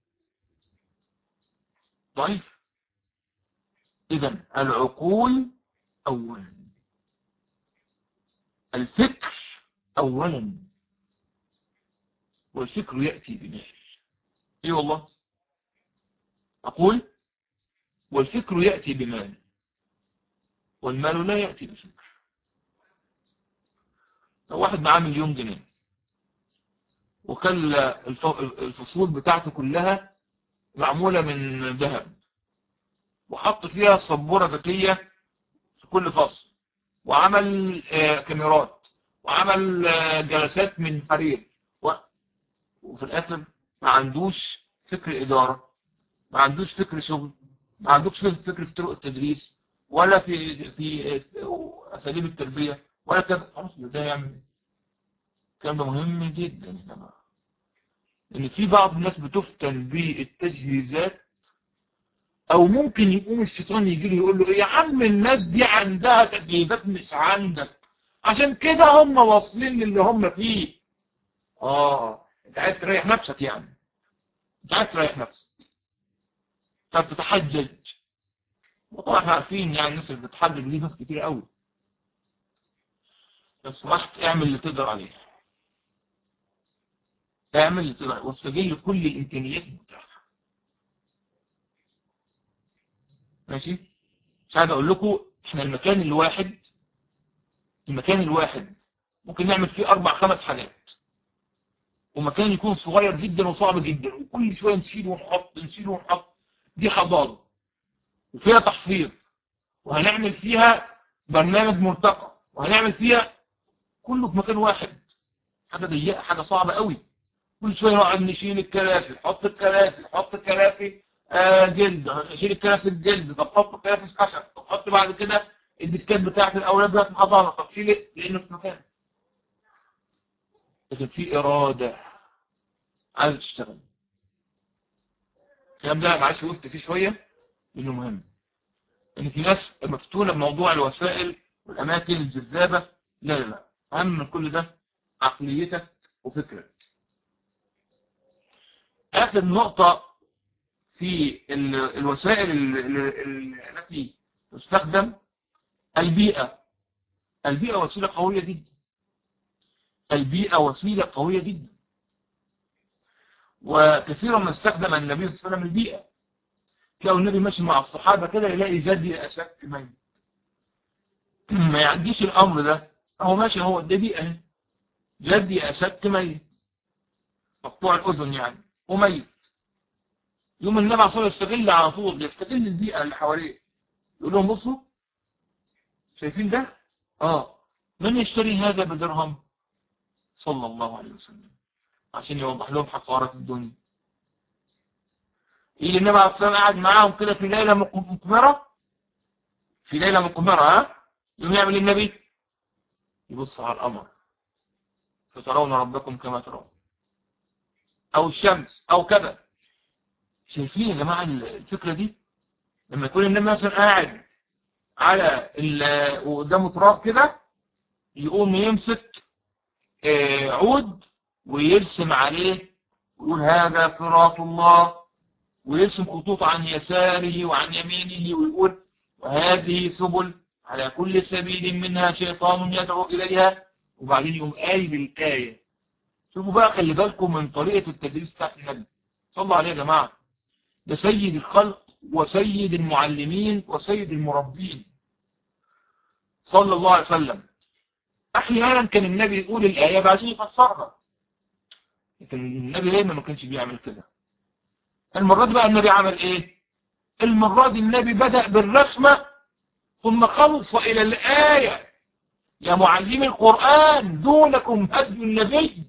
ضعيفة إذا العقول أولا الفكر أولا والفكر يأتي بمال إيه والله أقول والفكر يأتي بمال والمال لا يأتي بفكر لو واحد معاه مليون جنيه وكان الفصول بتاعته كلها معمولة من ذهب وحط فيها صبورة ذكية في كل فصل وعمل كاميرات وعمل جلسات من حرير وفي الآخر ما عندوش فكر إدارة ما عندوش فكر شغل ما عندوش فكر في طرق التدريس ولا في في أساليب التربية ولا كده خلاص ده يعمل الكلام ده مهم جدا يا جماعة ان في بعض الناس بتفتن بالتجهيزات او ممكن يقوم الشيطان يجي له يقول له يا عم الناس دي عندها تجهيزات مش عندك عشان كده هم واصلين للي هم فيه اه انت عايز تريح نفسك يعني انت عايز تريح نفسك طب تتحجج وطبعا احنا عارفين يعني الناس اللي بتتحجج دي ناس كتير قوي لو سمحت اعمل اللي تقدر عليه اعمل اللي تقدر واستغل كل الامكانيات المتاحه ماشي مش عايز اقول لكم احنا المكان الواحد المكان الواحد ممكن نعمل فيه اربع خمس حاجات ومكان يكون صغير جدا وصعب جدا وكل شويه نشيل ونحط نشيل ونحط دي حضاره وفيها تحفيظ وهنعمل فيها برنامج مرتقى وهنعمل فيها كله في مكان واحد حاجه ضيقه حاجه صعبه قوي كل شويه نقعد نشيل الكراسي نحط الكراسي نحط الكراسي آه جلد نشيل الكراسي الجلد طب حط الكراسي خشب طب حط بعد كده الديسكات بتاعت الاولاد بتاعت الحضانه طب شيل لانه في مكان لكن في اراده عايز تشتغل الكلام ده معلش وقفت فيه شويه لانه مهم ان في ناس مفتونه بموضوع الوسائل والاماكن الجذابه لا لا لا اهم من كل ده عقليتك وفكرك آخر نقطة في الوسائل التي تستخدم البيئة البيئة وسيلة قوية جدا البيئة وسيلة قوية جدا وكثيرا ما استخدم النبي صلى الله عليه وسلم البيئة تلاقوا النبي ماشي مع الصحابة كده يلاقي جدي أشك ميت ما يعديش الأمر ده هو ماشي هو ده بيئة جدي أشك ميت مقطوع الأذن يعني وميت يوم النبي عليه الصلاة يستغل على طول يستغل البيئة اللي حواليه يقول لهم بصوا شايفين ده اه من يشتري هذا بدرهم صلى الله عليه وسلم عشان يوضح لهم حقارة الدنيا يجي النبي عليه الصلاة قاعد معاهم كده في ليلة مقمرة في ليلة مقمرة ها يوم يعمل النبي يبص على القمر فترون ربكم كما ترون او الشمس او كذا شايفين يا جماعة الفكرة دي لما يكون النبي مثلا قاعد على وقدامه تراب كده يقوم يمسك عود ويرسم عليه ويقول هذا صراط الله ويرسم خطوط عن يساره وعن يمينه ويقول وهذه سبل على كل سبيل منها شيطان يدعو إليها وبعدين يقوم قايل الآية شوفوا بقى خلي بالكم من طريقة التدريس بتاعت النبي صلى الله عليه يا جماعة ده سيد الخلق وسيد المعلمين وسيد المربين صلى الله عليه وسلم احيانا كان النبي يقول الآية بعدين يفسرها لكن النبي دايما ما كانش بيعمل كده المرة دي بقى النبي عمل ايه المرة دي النبي بدأ بالرسمة ثم خلص إلى الآية يا معلمي القرآن دونكم هدي النبي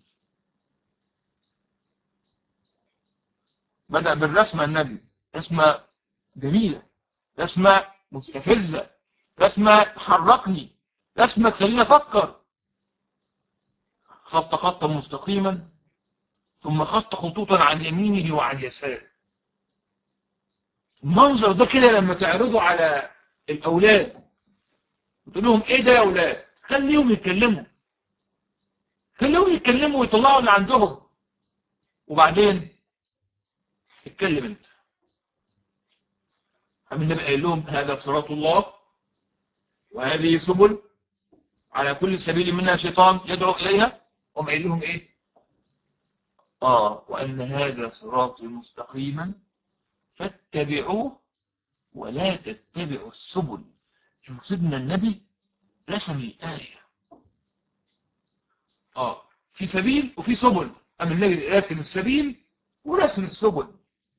بدأ بالرسمة النبي رسمة جميلة رسمة مستفزة رسمة تحركني رسمة تخليني أفكر خط خطا مستقيما ثم خط خطوطا عن يمينه وعن يساره المنظر ده كده لما تعرضه على الأولاد وتقول لهم إيه ده يا أولاد خليهم يتكلموا خليهم يتكلموا ويطلعوا اللي عندهم وبعدين اتكلم انت أم النبي قال لهم هذا صراط الله وهذه سبل على كل سبيل منها شيطان يدعو إليها هم قال لهم إيه آه وأن هذا صراطي مستقيما فاتبعوه ولا تتبعوا السبل شوف سيدنا النبي رسم الآية آه في سبيل وفي سبل أما النبي رسم السبيل ورسم السبل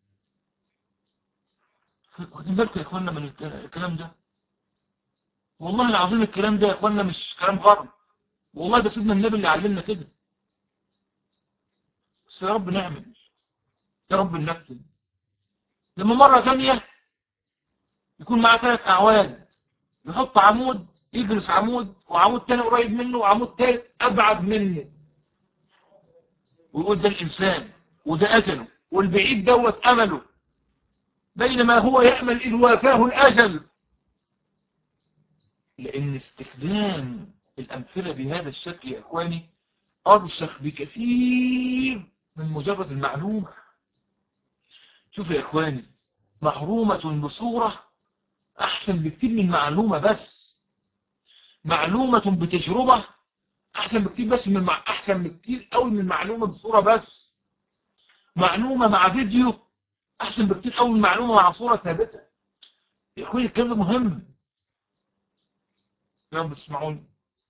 واخدين بالكم يا اخوانا من الكلام ده والله العظيم الكلام ده يا اخوانا مش كلام غرب والله ده سيدنا النبي اللي علمنا كده بس يا رب نعمل يا رب ننفذ لما مرة ثانية يكون معاه ثلاث أعواد يحط عمود يجلس عمود وعمود تاني قريب منه وعمود تالت أبعد منه ويقول ده الإنسان وده أجله والبعيد دوت أمله بينما هو يأمل إذ وافاه الأجل لأن استخدام الأمثلة بهذا الشكل يا إخواني أرسخ بكثير من مجرد المعلومة شوف يا إخواني محرومة بصورة أحسن بكتير من معلومة بس معلومة بتجربة أحسن بكتير بس من مع... أحسن بكتير قوي من معلومة بصورة بس معلومة مع فيديو أحسن بكتير قوي من معلومة مع صورة ثابتة يا أخواني الكلام ده مهم يا رب تسمعوني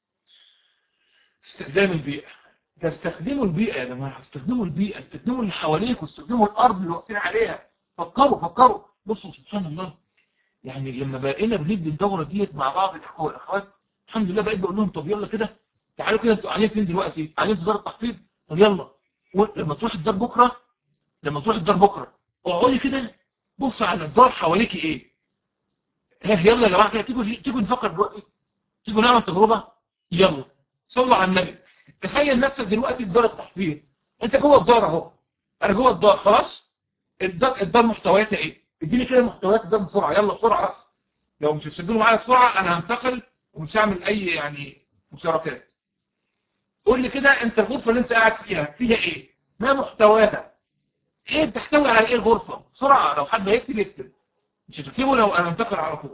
استخدام البيئة تستخدموا البيئة يا جماعة استخدموا البيئة استخدموا اللي حواليك واستخدموا الأرض اللي واقفين عليها فكروا فكروا بصوا سبحان الله يعني لما بقينا بندي الدورة ديت مع بعض الأخوة والأخوات الحمد لله بقيت بقول لهم طب يلا كده تعالوا كده انتوا قاعدين فين دلوقتي قاعدين في دار التحفيظ طب يلا لما تروح الدار بكرة لما تروح الدار بكرة اقعدي كده بص على الدار حواليك ايه ها يلا يا جماعة كده تيجوا تيجوا نفكر دلوقتي تيجوا نعمل تجربة يلا صلوا على النبي تخيل نفسك دلوقتي في دار التحفيظ انت جوه الدار اهو انا جوه الدار خلاص الدار الدار محتوياتها ايه اديني كده محتويات الدار بسرعه يلا بسرعه اصلا لو مش هتسجلوا معايا بسرعه انا هنتقل ومش هعمل اي يعني مشاركات قول لي كده انت الغرفه اللي انت قاعد فيها فيها ايه ما محتواها ايه بتحتوي على ايه الغرفه بسرعه لو حد هيكتب يكتب مش هتكتبه لو انا هنتقل على طول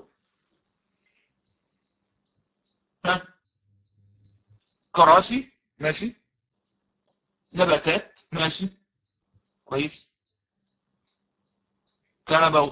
ها كراسي ماشي نباتات ماشي كويس كنبه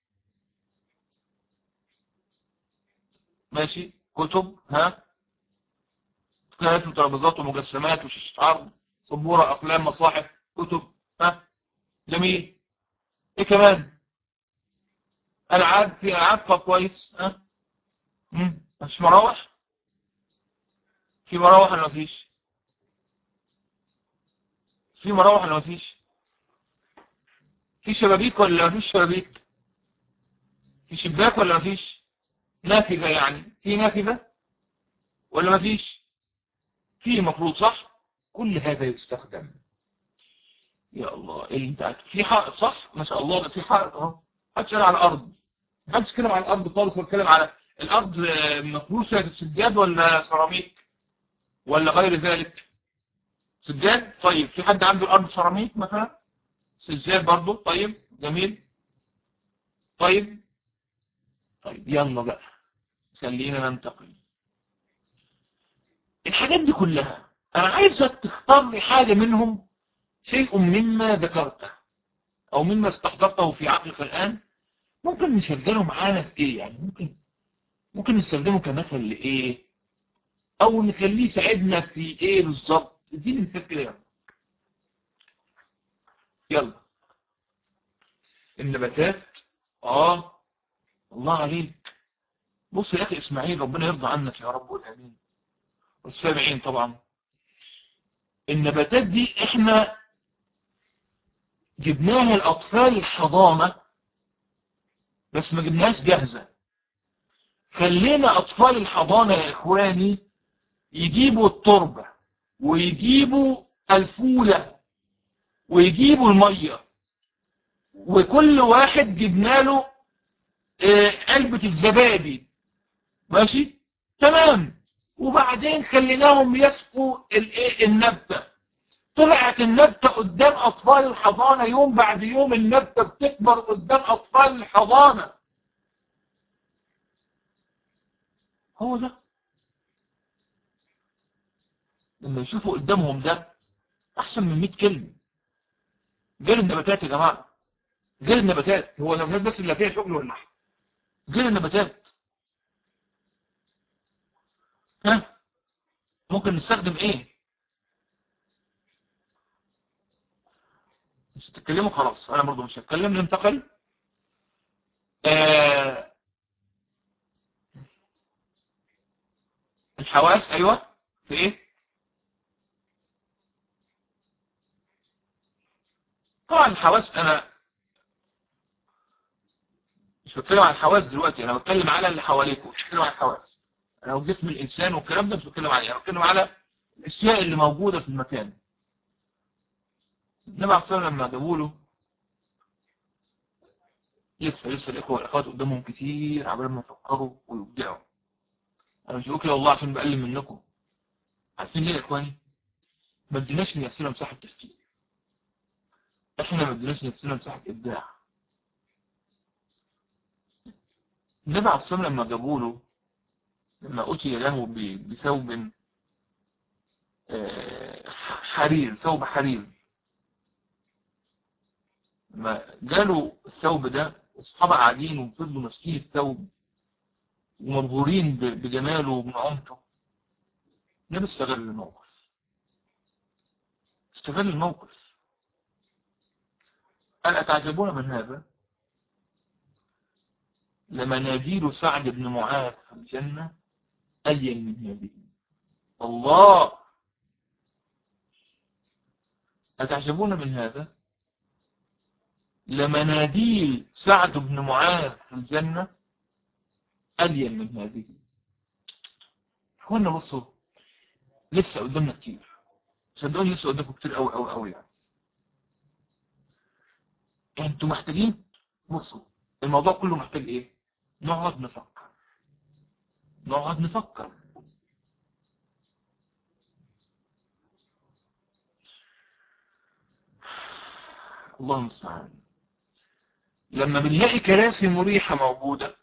ماشي كتب ها كراسي وترابيزات ومجسمات وشاشة عرض سبورة أقلام مصاحف كتب ها جميل ايه كمان ألعاب في ألعاب كويس ها مم. مش مراوح في مراوح ولا مفيش في مراوح ولا مفيش في شبابيك ولا مفيش شبابيك في شباك ولا مفيش نافذة يعني في نافذة ولا مفيش في مفروض صح كل هذا يستخدم يا الله ايه اللي انت قاعد في حائط صح ما شاء الله ده في حائط اهو محدش قال على الارض محدش اتكلم على الارض خالص واتكلم على الارض مفروشه سجاد ولا سيراميك ولا غير ذلك سجاد طيب في حد عنده الارض سيراميك مثلا سجاد برضو طيب جميل طيب طيب يلا بقى خلينا ننتقل الحاجات دي كلها انا عايزك تختار لي حاجة منهم شيء مما ذكرته او مما استحضرته في عقلك الان ممكن نشغله معانا في ايه يعني ممكن ممكن نستخدمه كمثل لايه او نخليه يساعدنا في ايه بالظبط اديني مثال كده يلا يلا النباتات اه الله عليك بص يا اخي اسماعيل ربنا يرضى عنك يا رب والامين والسامعين طبعا النباتات دي احنا جبناها الاطفال الحضانة بس ما جبناهاش جاهزة خلينا اطفال الحضانة يا اخواني يجيبوا التربة ويجيبوا الفولة ويجيبوا المية وكل واحد جبنا له علبة الزبادي ماشي تمام وبعدين خليناهم يسقوا الايه النبتة طلعت النبتة قدام اطفال الحضانة يوم بعد يوم النبتة بتكبر قدام اطفال الحضانة هو ده لما يشوفوا قدامهم ده احسن من 100 كلمة غير النباتات يا جماعة غير النباتات هو النباتات بس اللي فيها شغل ولا حاجة غير النباتات ها ممكن نستخدم ايه مش هتتكلموا خلاص انا برضو مش هتكلم ننتقل آه الحواس ايوه في ايه طبعا الحواس انا مش بتكلم عن الحواس دلوقتي انا بتكلم على اللي حواليكم مش بتكلم عن الحواس انا جسم الانسان والكلام ده مش بتكلم عليه انا بتكلم على الاشياء اللي موجوده في المكان النبي عليه الصلاه والسلام لما جابوا له لسه لسه الاخوه والاخوات قدامهم كتير عبال ما يفكروا ويبدعوا انا مش بقول كده والله عشان بقلل منكم عارفين ليه يا اخواني ما اديناش لنفسنا مساحه تفكير احنا ما اديناش لنفسنا مساحه ابداع النبي عليه الصلاه والسلام لما جابوا له لما اتي له بثوب حرير ثوب حرير ما جاله الثوب ده الصحابة قاعدين وفضلوا ماسكين الثوب ومبهورين بجماله وبنعومته النبي استغل الموقف استغل الموقف قال أتعجبون من هذا لمناديل سعد بن معاذ في الجنة ألين من هذه الله أتعجبون من هذا لمناديل سعد بن معاذ في الجنة ألين من هذه اخوانا بصوا لسه قدامنا كتير صدقوني لسه قدامكم كتير قوي قوي قوي يعني انتوا محتاجين بصوا الموضوع كله محتاج ايه نقعد نفكر نقعد نفكر الله المستعان لما بنلاقي كراسي مريحة موجودة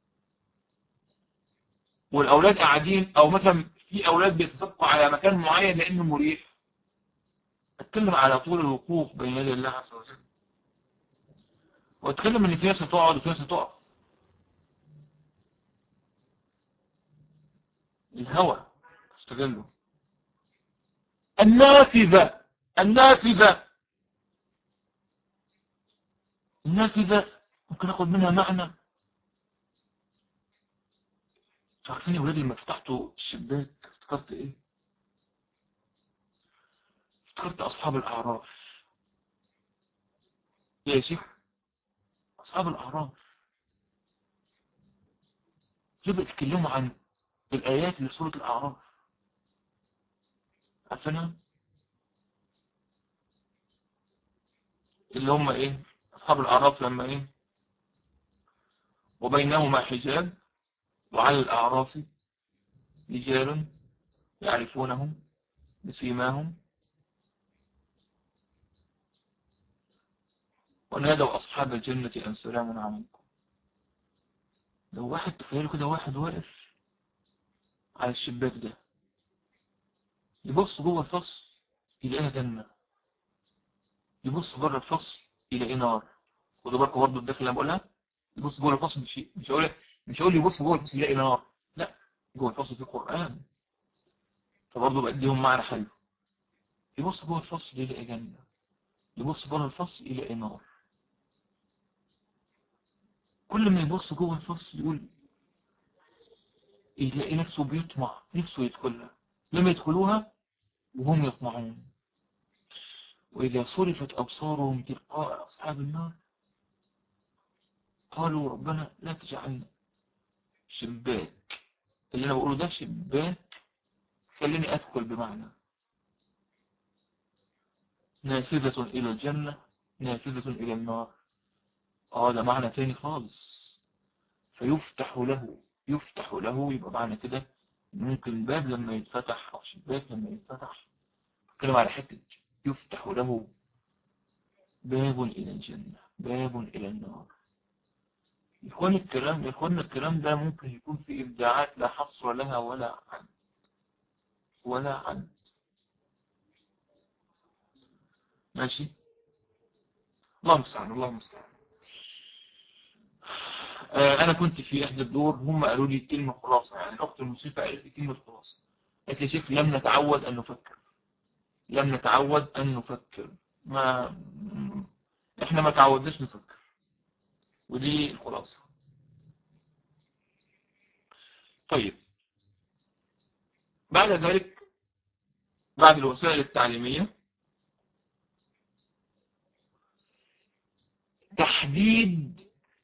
والأولاد قاعدين أو مثلا في أولاد بيتسابقوا على مكان معين لأنه مريح أتكلم على طول الوقوف بين يدي الله عز وجل وأتكلم إن في ناس هتقعد وفي ناس هتقف الهوى استغله النافذة النافذة النافذة ممكن اخد منها معنى عارفين يا ولادي لما فتحتوا الشباك افتكرت ايه افتكرت اصحاب الاعراف يا شيخ اصحاب الاعراف ليه بيتكلموا عن الايات اللي في سوره الاعراف عارفينها اللي هم ايه أصحاب الأعراف لما إيه وبينهما حجاب وعلى الأعراف رجال يعرفونهم بسيماهم ونادوا أصحاب الجنة أن سلام عليكم لو واحد تخيلوا كده واحد واقف على الشباك ده يبص جوه الفصل يلاقيها جنة يبص بره الفصل يلاقي نار خدوا بالكم برضه الداخل اللي انا بقولها يبص جوه الفصل مش مش هقول مش هقول يبص جوه الفصل يلاقي نار لا جوه الفصل في قرآن فبرضه بديهم معنى حلو يبص جوه الفصل يلاقي جنة يبص بره الفصل يلاقي نار كل ما يبص جوه الفصل يقول يلاقي نفسه بيطمع نفسه يدخلها لما يدخلوها وهم يطمعون وإذا صرفت أبصارهم تلقاء أصحاب النار قالوا ربنا لا تجعلنا شباك اللي أنا بقوله ده شباك خليني أدخل بمعنى نافذة إلى الجنة نافذة إلى النار آه ده معنى تاني خالص فيفتح له يفتح له يبقى معنى كده ممكن باب لما يتفتح أو شباك لما يتفتح كلام على حتة يفتح له باب إلى الجنة باب إلى النار يكون الكلام يكون الكلام ده ممكن يكون فيه إبداعات لا حصر لها ولا عد ولا عد ماشي الله المستعان الله المستعان آه أنا كنت في إحدى الدور هم قالوا لي كلمة خلاصة يعني أخت الموسيقى قالت لي كلمة خلاصة قالت لي شيخ لم نتعود أن نفكر لم نتعود أن نفكر ما إحنا ما تعودناش نفكر ودي الخلاصة طيب بعد ذلك بعد الوسائل التعليمية تحديد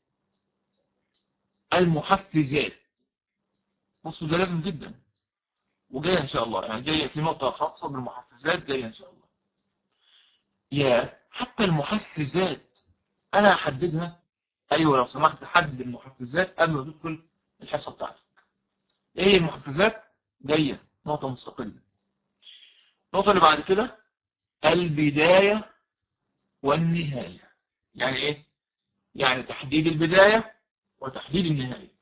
المحفزات بصوا ده لازم جدا وجاية ان شاء الله يعني جاية في نقطة خاصة بالمحفزات جاية ان شاء الله يا حتى المحفزات انا احددها ايوه لو سمحت حدد المحفزات قبل ما تدخل الحصة بتاعتك ايه المحفزات جاية نقطة مستقلة النقطة اللي بعد كده البداية والنهاية يعني ايه يعني تحديد البداية وتحديد النهاية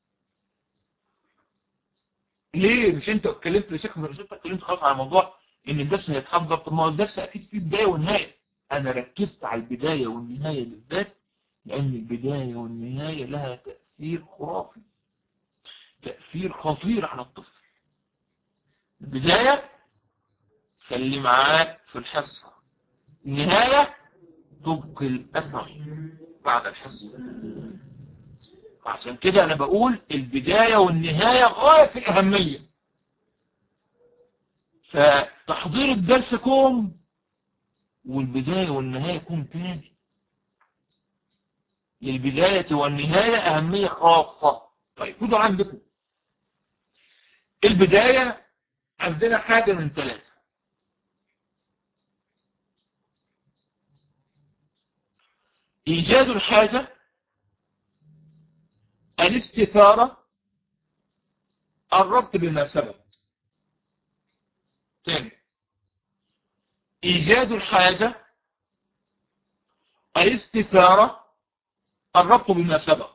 ليه مش انت اتكلمت يا شيخ مش انت اتكلمت خلاص على موضوع ان الدرس هيتحضر طب ما هو الدرس اكيد فيه بداية والنهاية انا ركزت على البداية والنهاية بالذات لان البداية والنهاية لها تأثير خرافي تأثير خطير على الطفل البداية خلي معاك في الحصة النهاية تبقي الأثر بعد الحصة عشان كده أنا بقول البداية والنهاية غاية في الأهمية فتحضير الدرس كوم والبداية والنهاية كوم تاني للبداية والنهاية أهمية خاصة طيب خدوا عندكم البداية عندنا حاجة من ثلاثة إيجاد الحاجة الاستثارة الربط بما سبق تاني إيجاد الحاجة الاستثارة الربط بما سبق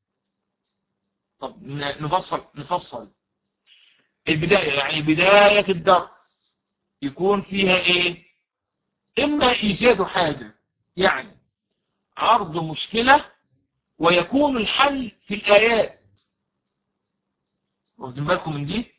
طب نفصل نفصل البداية يعني بداية الدرس يكون فيها ايه اما ايجاد حاجة يعني عرض مشكلة ويكون الحل في الآيات واخدين بالكم من دي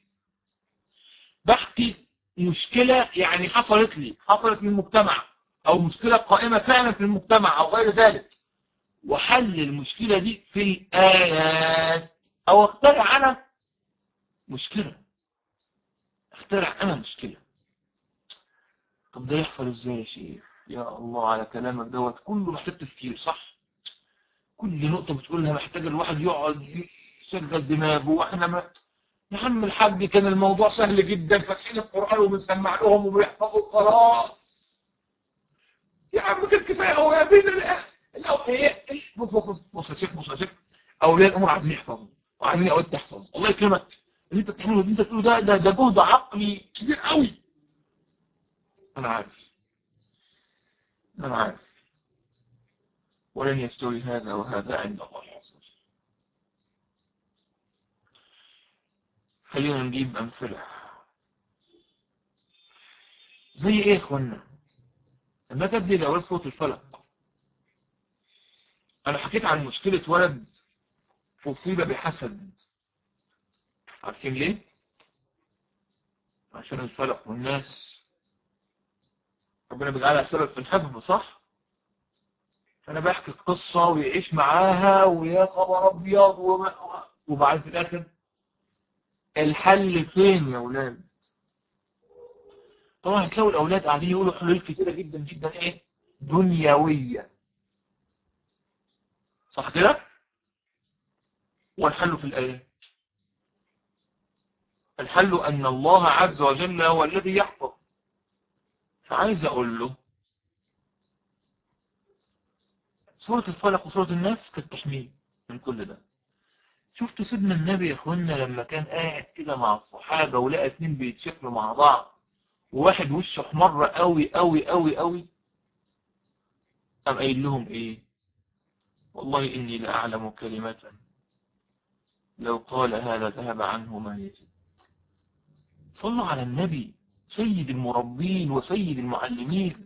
بحكي مشكلة يعني حصلت لي حصلت من المجتمع أو مشكلة قائمة فعلا في المجتمع أو غير ذلك وحل المشكلة دي في الآيات أو اخترع أنا مشكلة اخترع أنا مشكلة طب ده يحصل إزاي يا شيخ يا الله على كلامك دوت كله محتاج تفكير صح كل نقطة بتقولها محتاج الواحد يقعد يشغل دماغه واحنا ما يا عم الحاج كان الموضوع سهل جدا فاتحين القرآن وبنسمع لهم وبيحفظوا خلاص يا عم كان كفاية هو يا بينا الأولياء بص بص بص يا شيخ بص يا شيخ أولياء الأمور عايزين يحفظوا وعايزين يقعد تحفظ الله يكرمك اللي انت بتعمله اللي انت بتقوله ده ده ده جهد عقلي كبير قوي انا عارف انا عارف ولن يستوي هذا وهذا عند الله عز وجل خلينا نجيب امثله زي ايه يا اخوانا لما تبدي الاول صوت الفلق انا حكيت عن مشكله ولد اصيب بحسد عارفين ليه عشان الفلق والناس ربنا بيجعلها سبب في الحفظ صح فانا بحكي القصة ويعيش معاها ويا خبر ابيض وما... وبعد في الاخر الحل فين يا اولاد طبعا هتلاقوا الاولاد قاعدين يقولوا حلول كتيرة جدا جدا ايه دنيوية صح كده والحل في الايات الحل أن الله عز وجل هو الذي يحفظ فعايز أقول له سورة الفلق وسورة الناس كالتحميل من كل ده شفتوا سيدنا النبي يا اخوانا لما كان قاعد كده مع الصحابة ولقى اتنين بيتشكلوا مع بعض وواحد وشه احمر قوي قوي قوي قوي قام قايل لهم ايه والله إني لأعلم كلمة لو قال هذا ذهب عنه ما يجب صلوا على النبي سيد المربين وسيد المعلمين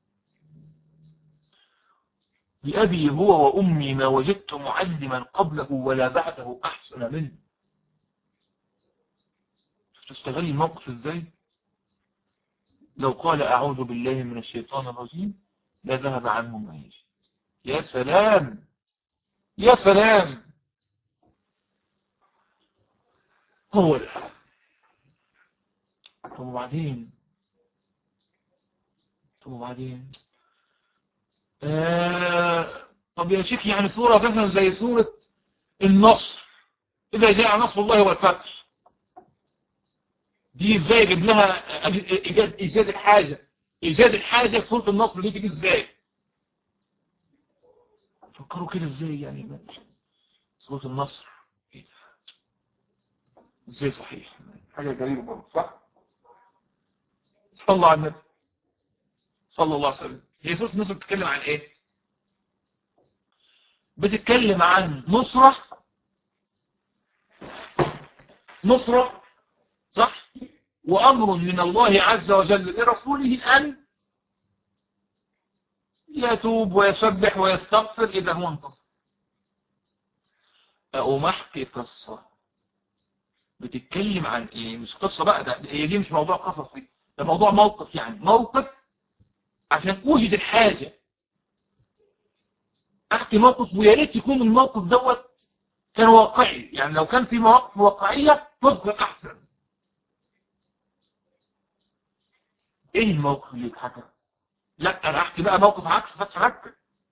بأبي هو وأمي ما وجدت معلما قبله ولا بعده أحسن منه تستغل الموقف ازاي لو قال أعوذ بالله من الشيطان الرجيم لا ذهب عنه ما يجي يا سلام يا سلام هو ده طب وبعدين طب وبعدين آه طب يا شيخ يعني سورة مثلا زي سورة النصر إذا جاء نصر الله والفتح دي ازاي يجيب لها ايجاد ايجاد الحاجة ايجاد الحاجة في سورة النصر دي تيجي ازاي فكروا كده ازاي يعني سورة النصر ايه ده ازاي صحيح حاجة غريبة برضه صح صلى الله على النبي صلى الله عليه وسلم هي سورة النصر بتتكلم عن ايه بتتكلم عن نصرة نصرة صح وأمر من الله عز وجل لرسوله أن يتوب ويسبح ويستغفر إذا هو انتصر أقوم أحكي قصة بتتكلم عن إيه مش قصة بقى ده هي دي مش موضوع قصصي ده موضوع موقف يعني موقف عشان أوجد الحاجة أحكي موقف ويا ريت يكون الموقف دوت كان واقعي يعني لو كان في مواقف واقعية تذكر أحسن ايه الموقف اللي اتحكى لا انا احكي بقى موقف عكس فتح مكة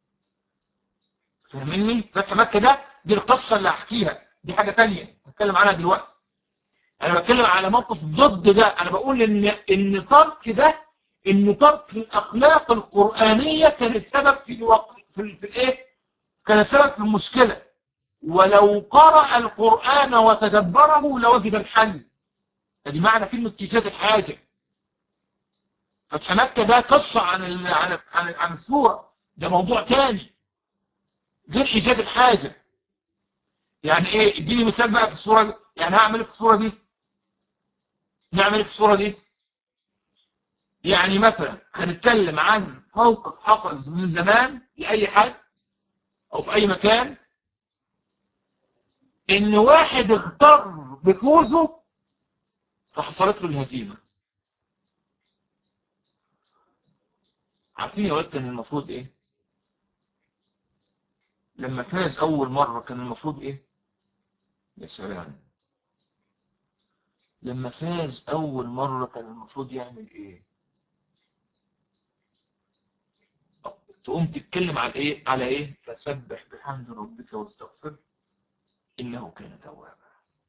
فاهميني فتح مكة ده دي القصة اللي هحكيها دي حاجة تانية هتكلم عنها دلوقتي انا بتكلم على موقف ضد ده انا بقول ان ان ترك ده ان ترك الاخلاق القرآنية كانت سبب في الوقت في, في الايه كانت سبب في المشكلة ولو قرأ القرآن وتدبره لوجد الحل ادي معنى كلمة ايجاد الحاجة فتح مكة ده قصة عن ال... عن عن, عن السورة ده موضوع تاني غير إيجاد الحاجة يعني ايه اديني مثال بقى في الصورة دي يعني هعمل في الصورة دي نعمل في الصورة دي يعني مثلا هنتكلم عن موقف حصل من زمان لأي حد أو في أي مكان إن واحد اغتر بفوزه فحصلت له الهزيمة عارفين يا ولد كان المفروض ايه لما فاز اول مرة كان المفروض ايه يا سلام لما فاز اول مرة كان المفروض يعمل ايه تقوم تتكلم على ايه على ايه فسبح بحمد ربك واستغفر انه كان توابا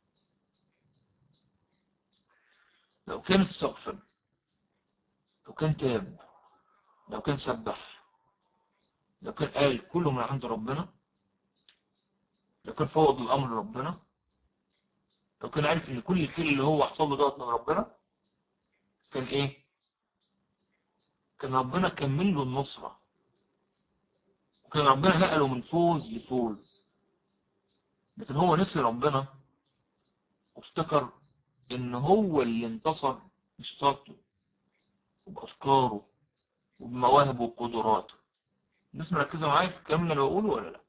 لو كان استغفر لو كان تاب لو كان سبح لو كان قال كله من عند ربنا لو كان فوض الأمر لربنا لو كان عارف ان كل الخير اللي هو حصل له دوت من ربنا كان ايه كان ربنا كمل له النصرة وكان ربنا نقله من فوز لفوز لكن هو نسي ربنا وافتكر ان هو اللي انتصر مش طاقته وبأفكاره وبمواهبه وقدراته الناس مركزة معايا في الكلام اللي انا بقوله ولا لا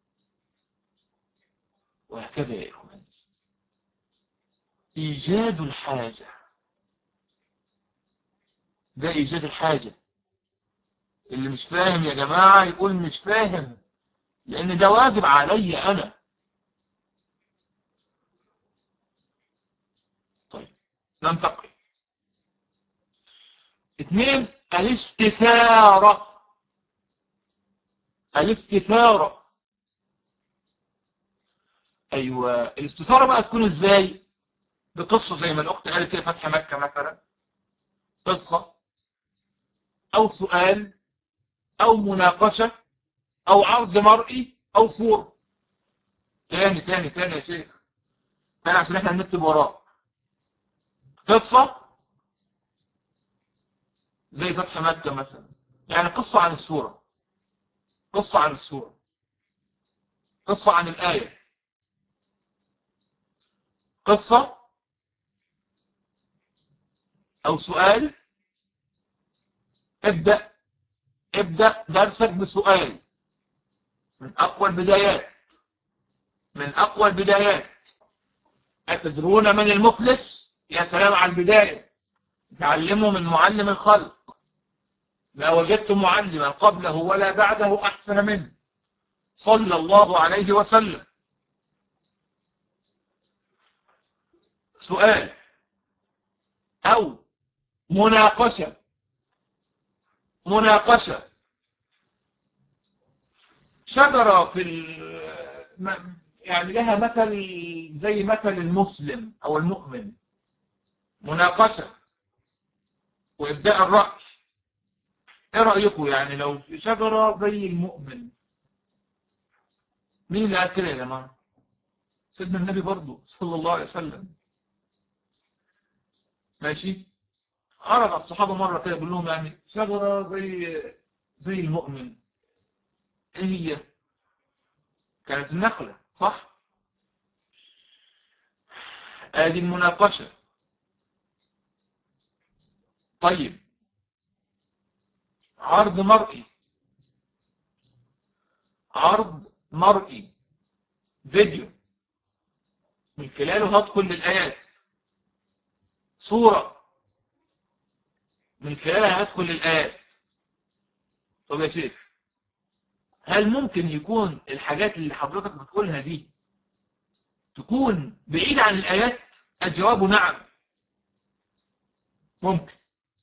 وهكذا يا إخواني إيجاد الحاجة ده إيجاد الحاجة اللي مش فاهم يا جماعة يقول مش فاهم لأن ده واجب علي أنا طيب ننتقل اثنين الاستثارة الاستثارة ايوه الاستثارة بقى تكون ازاي بقصة زي ما الاخت قالت كده فتح مكة مثلا قصة او سؤال او مناقشة او عرض مرئي او صورة تاني تاني تاني يا شيخ تاني عشان احنا نكتب وراه قصة زي فتح مكة مثلا يعني قصة عن السورة قصة عن السورة قصة عن الآية قصة أو سؤال ابدأ ابدأ درسك بسؤال من أقوى البدايات من أقوى البدايات أتدرون من المفلس يا سلام على البداية تعلموا من معلم الخلق ما وجدت معلما قبله ولا بعده أحسن منه صلى الله عليه وسلم سؤال أو مناقشة مناقشة شجرة في يعني لها مثل زي مثل المسلم أو المؤمن مناقشة وإبداء الرأي إيه رأيكم يعني لو في شجرة زي المؤمن مين اللي قال كده يا جماعة سيدنا النبي برضه صلى الله عليه وسلم ماشي عرض على الصحابة مرة كده بيقول لهم يعني شجرة زي زي المؤمن ايه هي كانت النخلة صح ادي المناقشة طيب عرض مرئي عرض مرئي فيديو من خلاله هدخل للآيات صورة من خلالها هدخل للآيات طب يا شيخ هل ممكن يكون الحاجات اللي حضرتك بتقولها دي تكون بعيدة عن الآيات الجواب نعم ممكن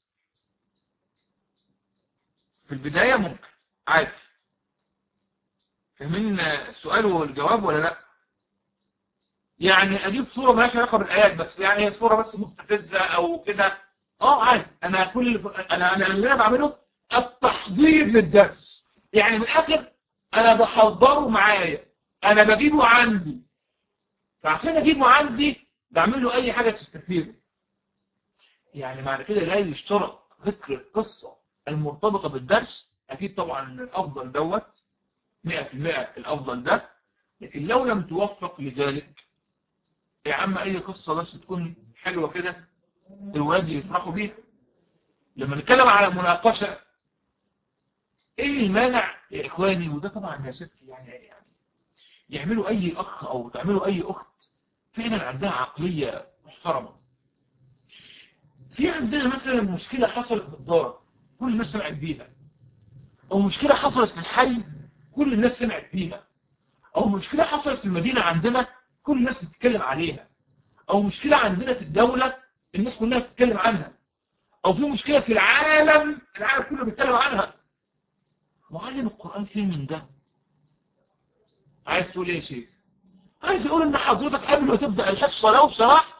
في البداية ممكن عادي فاهمين السؤال والجواب ولا لا يعني اجيب صورة مالهاش علاقة بالايات بس يعني هي صورة بس مستفزة او كده اه عادي انا كل انا انا اللي انا بعمله التحضير للدرس يعني من الاخر انا بحضره معايا انا بجيبه عندي فعشان اجيبه عندي بعمل له اي حاجة تستفيده يعني معنى كده لا يشترط ذكر القصة المرتبطة بالدرس اكيد طبعا الافضل دوت 100% الافضل ده لكن لو لم توفق لذلك يا عم اي قصة بس تكون حلوة كده الولاد يفرحوا بيها لما نتكلم على مناقشة ايه المانع يا اخواني وده طبعا يا ستي يعني, يعني يعملوا اي اخ او تعملوا اي اخت فعلا عندها عقلية محترمة في عندنا مثلا مشكلة حصلت في الدار كل الناس سمعت بيها او مشكلة حصلت في الحي كل الناس سمعت بيها او مشكلة حصلت في المدينة عندنا كل الناس بتتكلم عليها او مشكلة عندنا في الدولة الناس كلها بتتكلم عنها او في مشكلة في العالم العالم كله بيتكلم عنها معلم القرآن فين من ده عايز تقول ايه يا شيخ عايز يقول ان حضرتك قبل ما تبدأ الحصة لو سمحت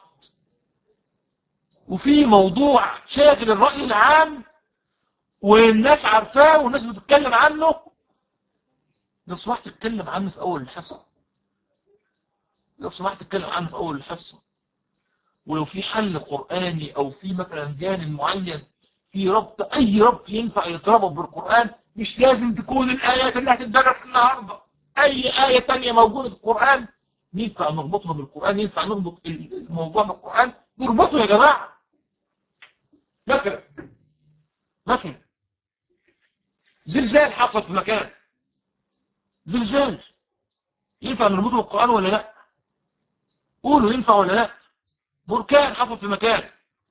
وفي موضوع شاغل الرأي العام والناس عارفاه والناس بتتكلم عنه لو سمحت تتكلم عنه في اول الحصة لو سمحت تتكلم عنه في اول الحصة ولو في حل قرآني او في مثلا جانب معين في ربط اي ربط ينفع يتربط بالقرآن مش لازم تكون الايات اللي هتدرس النهاردة اي آية تانية موجودة في القرآن ينفع نربطها بالقرآن ينفع نربط الموضوع بالقرآن نربطه يا جماعة مثلا مثلا زلزال حصل في مكان زلزال ينفع نربطه بالقرآن ولا لا قولوا ينفع ولا لا بركان حصل في مكان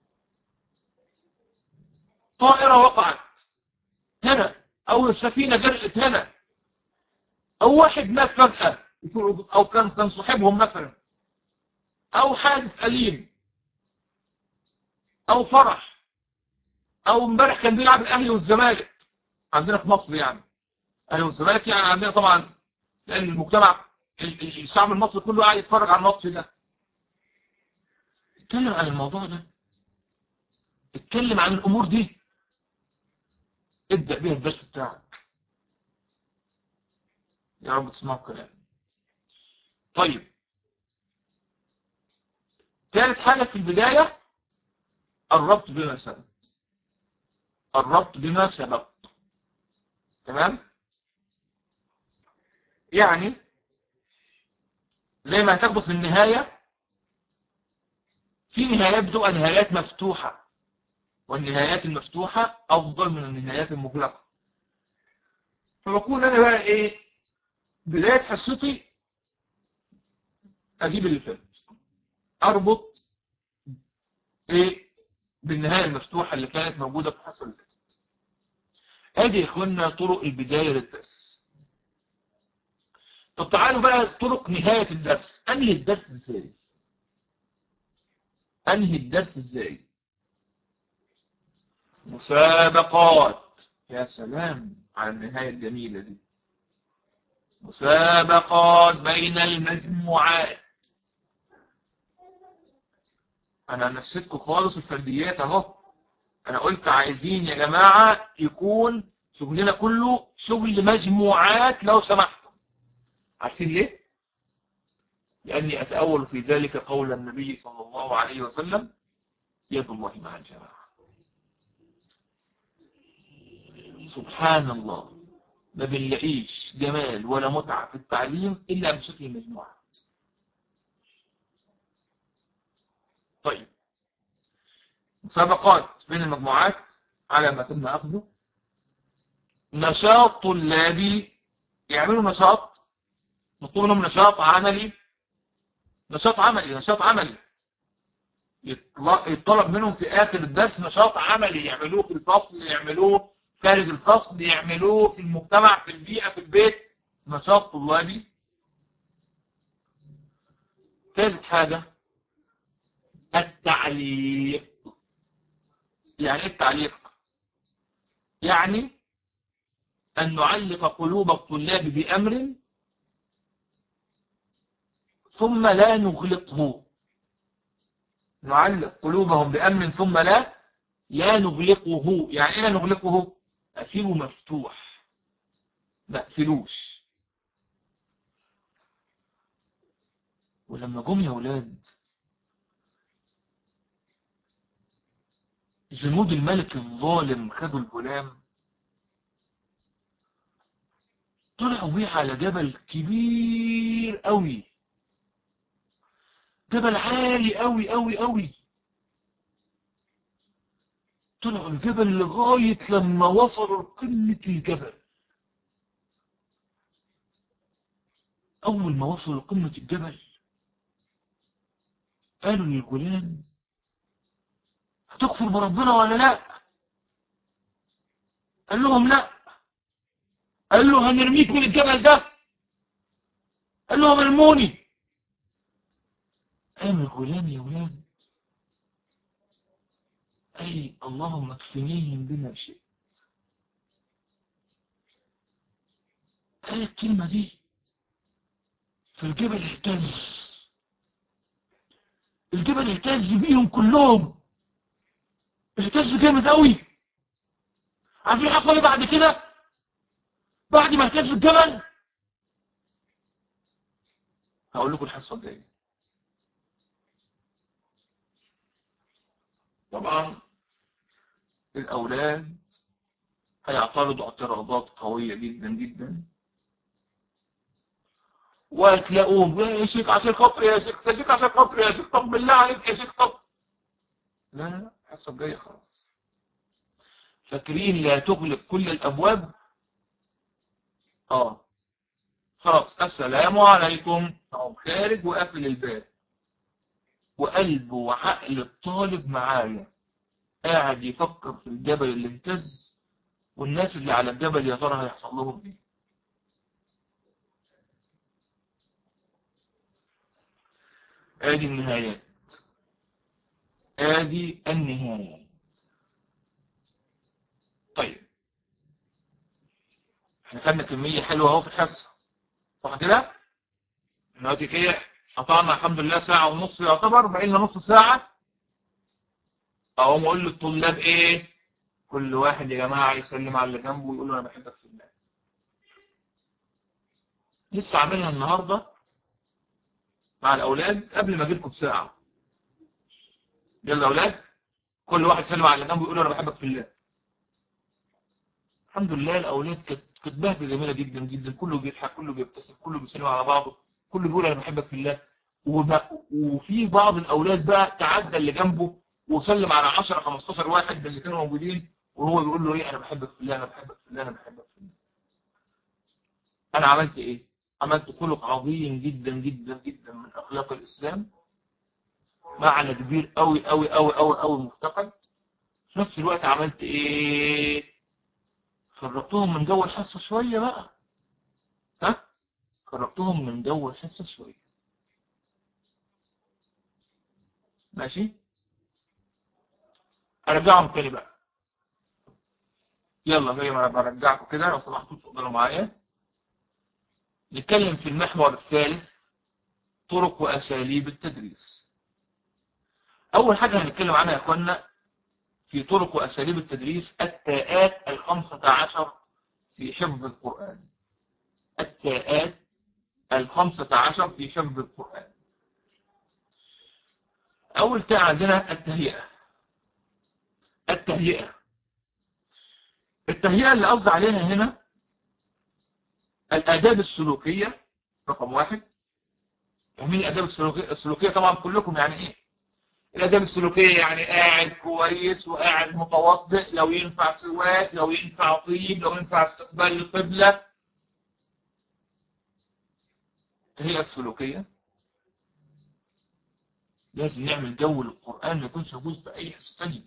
طائرة وقعت هنا او السفينة جرقت هنا او واحد مات فجأة او كان كان صاحبهم مثلا او حادث أليم او فرح او امبارح كان بيلعب الاهلي والزمالك عندنا في مصر يعني الاهلي والزمالك يعني عندنا طبعا لان المجتمع الشعب المصري كله قاعد يتفرج على الماتش ده اتكلم عن الموضوع ده اتكلم عن الامور دي ابدأ بيها الدرس بتاعك يا رب تسمعوا الكلام طيب ثالث حاجة في البداية الربط بما سبق الربط بما سبق تمام يعني زي ما هتاخده في النهاية في نهايات بتبقى نهايات مفتوحة والنهايات المفتوحة أفضل من النهايات المغلقة فبكون أنا بقى إيه بداية حصتي أجيب اللي فات أربط إيه بالنهاية المفتوحة اللي كانت موجودة في الحصة اللي فاتت ادي يا اخوانا طرق البداية للدرس طب تعالوا بقى طرق نهاية الدرس انهي الدرس ازاي انهي الدرس ازاي مسابقات يا سلام على النهاية الجميلة دي مسابقات بين المجموعات انا نسيتكم خالص الفرديات اهو انا قلت عايزين يا جماعة يكون شغلنا كله شغل مجموعات لو سمحتم عارفين ليه لاني اتأول في ذلك قول النبي صلى الله عليه وسلم يد الله مع الجماعة سبحان الله ما بنلاقيش جمال ولا متعة في التعليم إلا بشكل المجموعات طيب مسابقات بين المجموعات على ما تم أخذه نشاط طلابي يعملوا نشاط نطلب منهم نشاط عملي نشاط عملي نشاط عملي يطلب منهم في آخر الدرس نشاط عملي يعملوه في الفصل يعملوه خارج الفصل يعملوه في المجتمع في البيئة في البيت نشاط طلابي ثالث حاجة التعليق يعني ايه التعليق يعني أن نعلق قلوب الطلاب بأمر ثم لا نغلقه نعلق قلوبهم بأمر ثم لا لا نغلقه يعني ايه لا نغلقه أسيبه مفتوح ما اقفلوش ولما جم يا ولاد جنود الملك الظالم خدوا الغلام طلعوا بيه على جبل كبير قوي جبل عالي قوي قوي قوي طلعوا الجبل لغاية لما وصلوا لقمة الجبل أول ما وصلوا لقمة الجبل قالوا للغلام هتكفر بربنا ولا لا قال لهم لا قال له هنرميك من الجبل ده قال لهم ارموني قام الغلام يا ولاد أي اللهم اكفنيهم بما شئت قال الكلمة دي فالجبل اهتز الجبل اهتز بيهم كلهم اهتز جامد قوي عارفين حصل ايه بعد كده بعد ما اهتز الجبل هقول لكم الحصه الجايه طبعا الأولاد هيعترضوا اعتراضات قوية جدا جدا وهتلاقوهم يا شيخ عشان خاطري يا شيخ يا شيخ عشان خاطري يا شيخ طب بالله عليك يا شيخ طب لا لا لا الحصة الجاية خلاص فاكرين لا تغلق كل الأبواب اه خلاص السلام عليكم اهو خارج وقافل الباب وقلبه وعقل الطالب معايا قاعد يفكر في الجبل اللي اهتز والناس اللي على الجبل يا ترى هيحصل لهم ايه ادي النهايات ادي النهايات طيب احنا خدنا كمية حلوة اهو في الحصة صح كده دلوقتي كده قطعنا الحمد لله ساعة ونص يعتبر بقى لنا نص ساعة اقوم اقول للطلاب ايه كل واحد يا جماعة يسلم على اللي جنبه ويقول له انا بحبك في الله لسه عاملها النهاردة مع الاولاد قبل ما اجيلكم بساعة يلا يا اولاد كل واحد يسلم على اللي جنبه ويقول له انا بحبك في الله الحمد لله الاولاد كانت كانت بهجة جميلة جدا جدا كله بيضحك كله بيبتسم كله بيسلم على بعضه كله بيقول انا بحبك في الله وما وفي بعض الاولاد بقى تعدى اللي جنبه وسلم على 10 15 واحد من اللي كانوا موجودين وهو بيقول له ايه انا بحبك في الله انا بحبك في الله انا بحبك في الله انا عملت ايه عملت خلق عظيم جدا جدا جدا من اخلاق الاسلام معنى كبير قوي قوي قوي قوي قوي مفتقد في نفس الوقت عملت ايه خرجتهم من جو الحصه شويه بقى ها خرجتهم من جو الحصه شويه ماشي ارجعهم تاني بقى يلا زي ما برجعكم كده لو سمحتوا تفضلوا معايا نتكلم في المحور الثالث طرق واساليب التدريس اول حاجه هنتكلم عنها يا اخوانا في طرق واساليب التدريس التاءات الخمسة عشر في حفظ القرآن التاءات الخمسة عشر في حفظ القرآن أول تاء عندنا التهيئة التهيئة التهيئة اللي قصد عليها هنا الآداب السلوكية رقم واحد فاهمين الآداب السلوكية السلوكية طبعا كلكم يعني إيه الآداب السلوكية يعني قاعد كويس وقاعد متوضئ لو ينفع سواك لو ينفع طيب لو ينفع استقبال القبلة هي السلوكية لازم نعمل جو للقرآن ما يكونش موجود في أي حصة تانية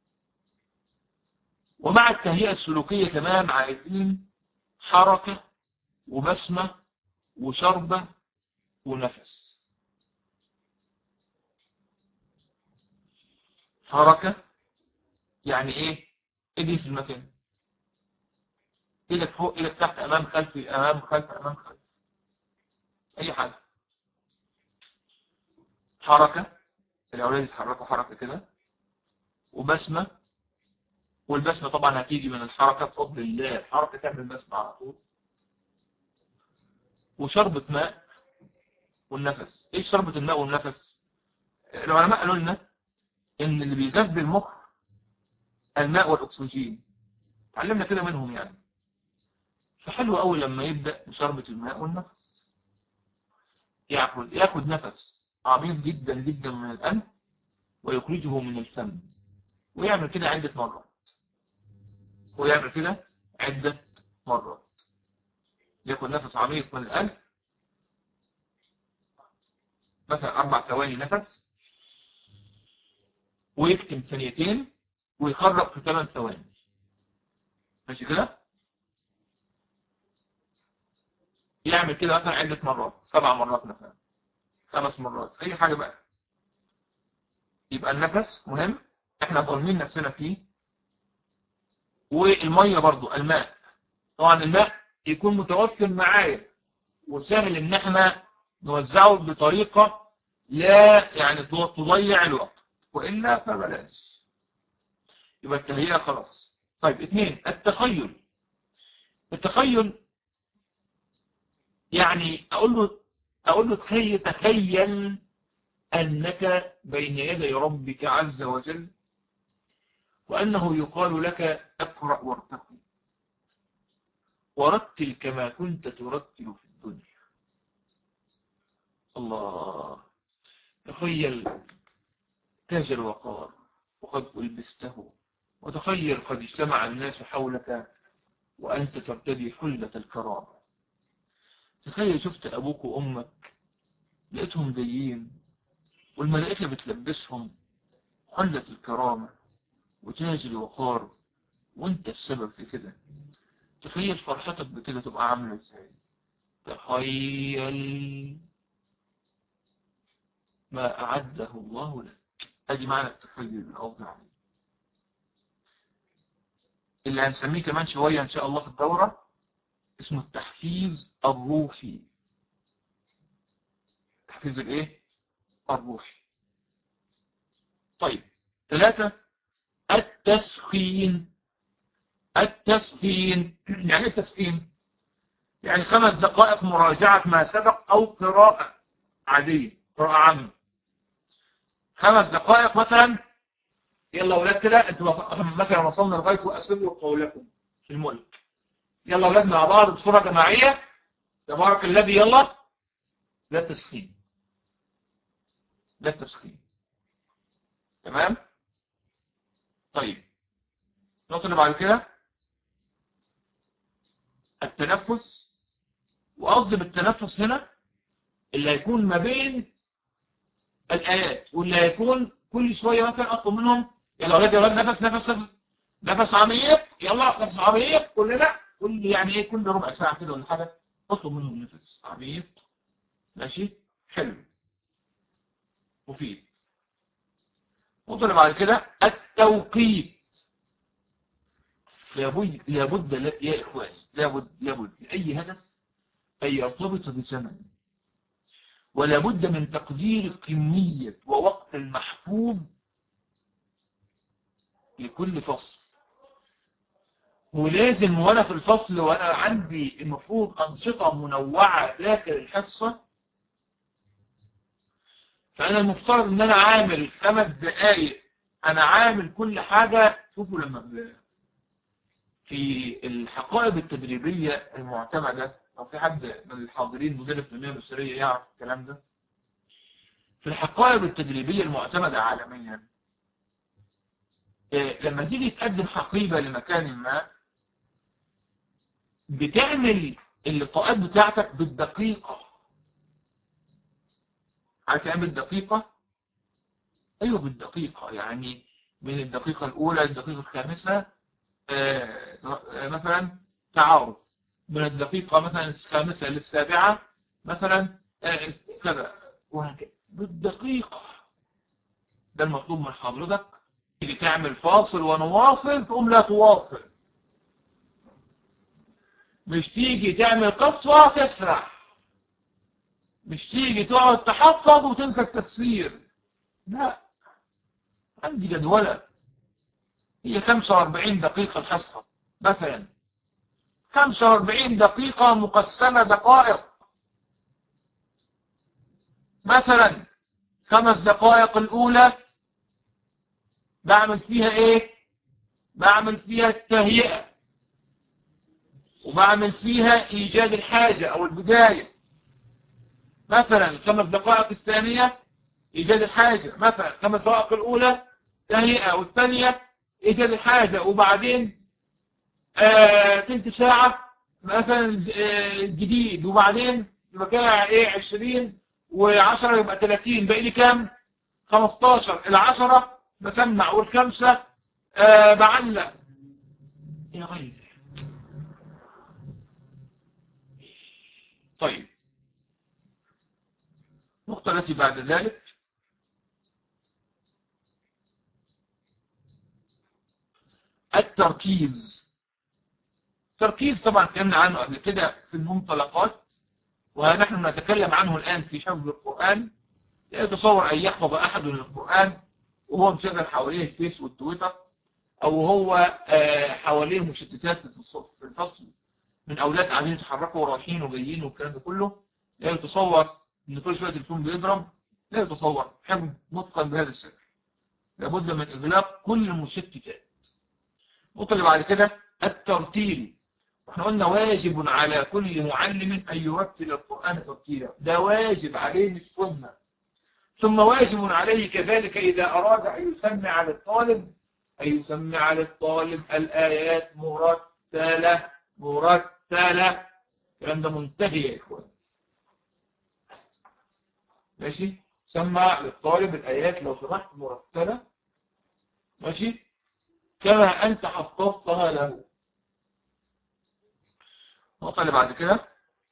ومع التهيئة السلوكية كمان عايزين حركة وبسمة وشربة ونفس حركة يعني ايه اجري في المكان ايدك فوق ايدك تحت امام خلفي امام خلف امام خلف اي حاجة حركة الاولاد يتحركوا حركة كده وبسمة والبسمة طبعا هتيجي من الحركة بفضل الله الحركة تعمل بسمة على طول وشربة ماء والنفس ايه شربة الماء والنفس العلماء قالوا لنا ان اللي بيغذي المخ الماء والاكسجين تعلمنا كده منهم يعني فحلو قوي لما يبدأ بشربة الماء والنفس ياخد ياخد نفس عميق جدا جدا من الأنف ويخرجه من الفم ويعمل كده عدة مرات ويعمل كده عدة مرات ياخد نفس عميق من الأنف مثلا أربع ثواني نفس ويكتم ثانيتين ويخرج في ثمان ثواني ماشي كده يعمل كده مثلا عدة مرات سبع مرات مثلا خمس مرات اي حاجة بقى يبقى النفس مهم احنا ظالمين نفسنا فيه والمية برضو الماء طبعا الماء يكون متوفر معايا وسهل ان احنا نوزعه بطريقة لا يعني تضيع الوقت وإلا فبلاش يبقى التهيئة خلاص طيب اثنين التخيل التخيل يعني أقول له أقول له تخيل تخيل أنك بين يدي ربك عز وجل وأنه يقال لك اقرأ وارتقي ورتل كما كنت ترتل في الدنيا الله تخيل تاج الوقار وقد ألبسته وتخيل قد اجتمع الناس حولك وأنت ترتدي حلة الكرامة تخيل شفت أبوك وأمك لقيتهم جايين والملائكة بتلبسهم حلة الكرامة وتاج الوقار وانت السبب في كده تخيل فرحتك بكده تبقى عاملة ازاي تخيل ما أعده الله لك ادي معنى التخيل الأفضل عليه اللي هنسميه كمان شوية ان شاء الله في الدورة اسمه التحفيز الروحي التحفيز الايه الروحي طيب ثلاثة التسخين التسخين يعني التسخين يعني خمس دقائق مراجعة ما سبق او قراءة عادية قراءة عامة خمس دقائق مثلا يلا اولاد كده انتوا مثلا وصلنا لغايه واسروا قولكم في الملك يلا اولاد مع بعض بصوره جماعيه تبارك الذي يلا لا التسخين لا التسخين تمام طيب النقطة اللي بعد كده التنفس وقصدي بالتنفس هنا اللي هيكون ما بين الآيات واللي هيكون كل شوية مثلا أطلب منهم يلا أولاد يا أولاد نفس نفس نفس نفس عميق يلا نفس عميق كلنا كل يعني إيه كل ربع ساعة كده ولا حاجة أطلب منهم نفس عميق ماشي حلو مفيد النقطة اللي بعد كده التوقيت لابد لابد يا إخواني لابد لابد لأي هدف أن يرتبط بزمن ولا بد من تقدير كمية ووقت المحفوظ لكل فصل ولازم وانا في الفصل وانا عندي المفروض أنشطة منوعة داخل الحصة فأنا المفترض ان انا عامل خمس دقايق انا عامل كل حاجة شوفوا لما في الحقائب التدريبية المعتمدة لو في حد من الحاضرين مدرب تنمية بصرية يعرف الكلام ده في الحقائب التدريبية المعتمدة عالميا لما تيجي تقدم حقيبة لمكان ما بتعمل اللقاءات بتاعتك بالدقيقة عارف يعني بالدقيقة ايوه بالدقيقة يعني من الدقيقة الاولى الدقيقة الخامسة مثلا تعارض من الدقيقة مثلا الخامسة للسابعة مثلا كذا وهكذا بالدقيقة ده المطلوب من حضرتك تيجي تعمل فاصل ونواصل تقوم لا تواصل مش تيجي تعمل قصة تسرح مش تيجي تقعد تحفظ وتنسى التفسير لا عندي جدولة هي 45 دقيقة الحصة مثلا 45 دقيقة مقسمة دقائق مثلا خمس دقائق الأولى بعمل فيها إيه بعمل فيها التهيئة وبعمل فيها إيجاد الحاجة أو البداية مثلا الخمس دقائق الثانية إيجاد الحاجة مثلا الخمس دقائق الأولى تهيئة والثانية إيجاد الحاجة وبعدين آه تلت ساعة مثلا آه جديد وبعدين يبقى كده إيه 20 و10 يبقى 30 باقي لي كام 15 العشرة بسمع والخمسة آه بعلق إلى غير ذلك طيب النقطة التي بعد ذلك التركيز التركيز طبعا اتكلمنا عنه قبل كده في المنطلقات ونحن نتكلم عنه الآن في حفظ القرآن لا يتصور أن يحفظ أحد القرآن وهو مشغل حواليه الفيس والتويتر أو هو حواليه مشتتات في الفصل من أولاد قاعدين يتحركوا ورايحين وجايين والكلام ده كله لا يتصور ان كل شوية التليفون بيضرب لا يتصور حفظ متقن بهذا الشكل لابد من إغلاق كل المشتتات النقطة اللي بعد كده الترتيل احنا قلنا واجب على كل معلم أن يرتل القرآن ترتيلا ده واجب عليه مش سنة ثم واجب عليه كذلك إذا أراد أن يسمع للطالب أن يسمع للطالب الآيات مرتلة مرتلة الكلام ده منتهي يا إخوان ماشي سمع للطالب الآيات لو سمحت مرتلة ماشي كما أنت حفظتها له النقطة اللي بعد كده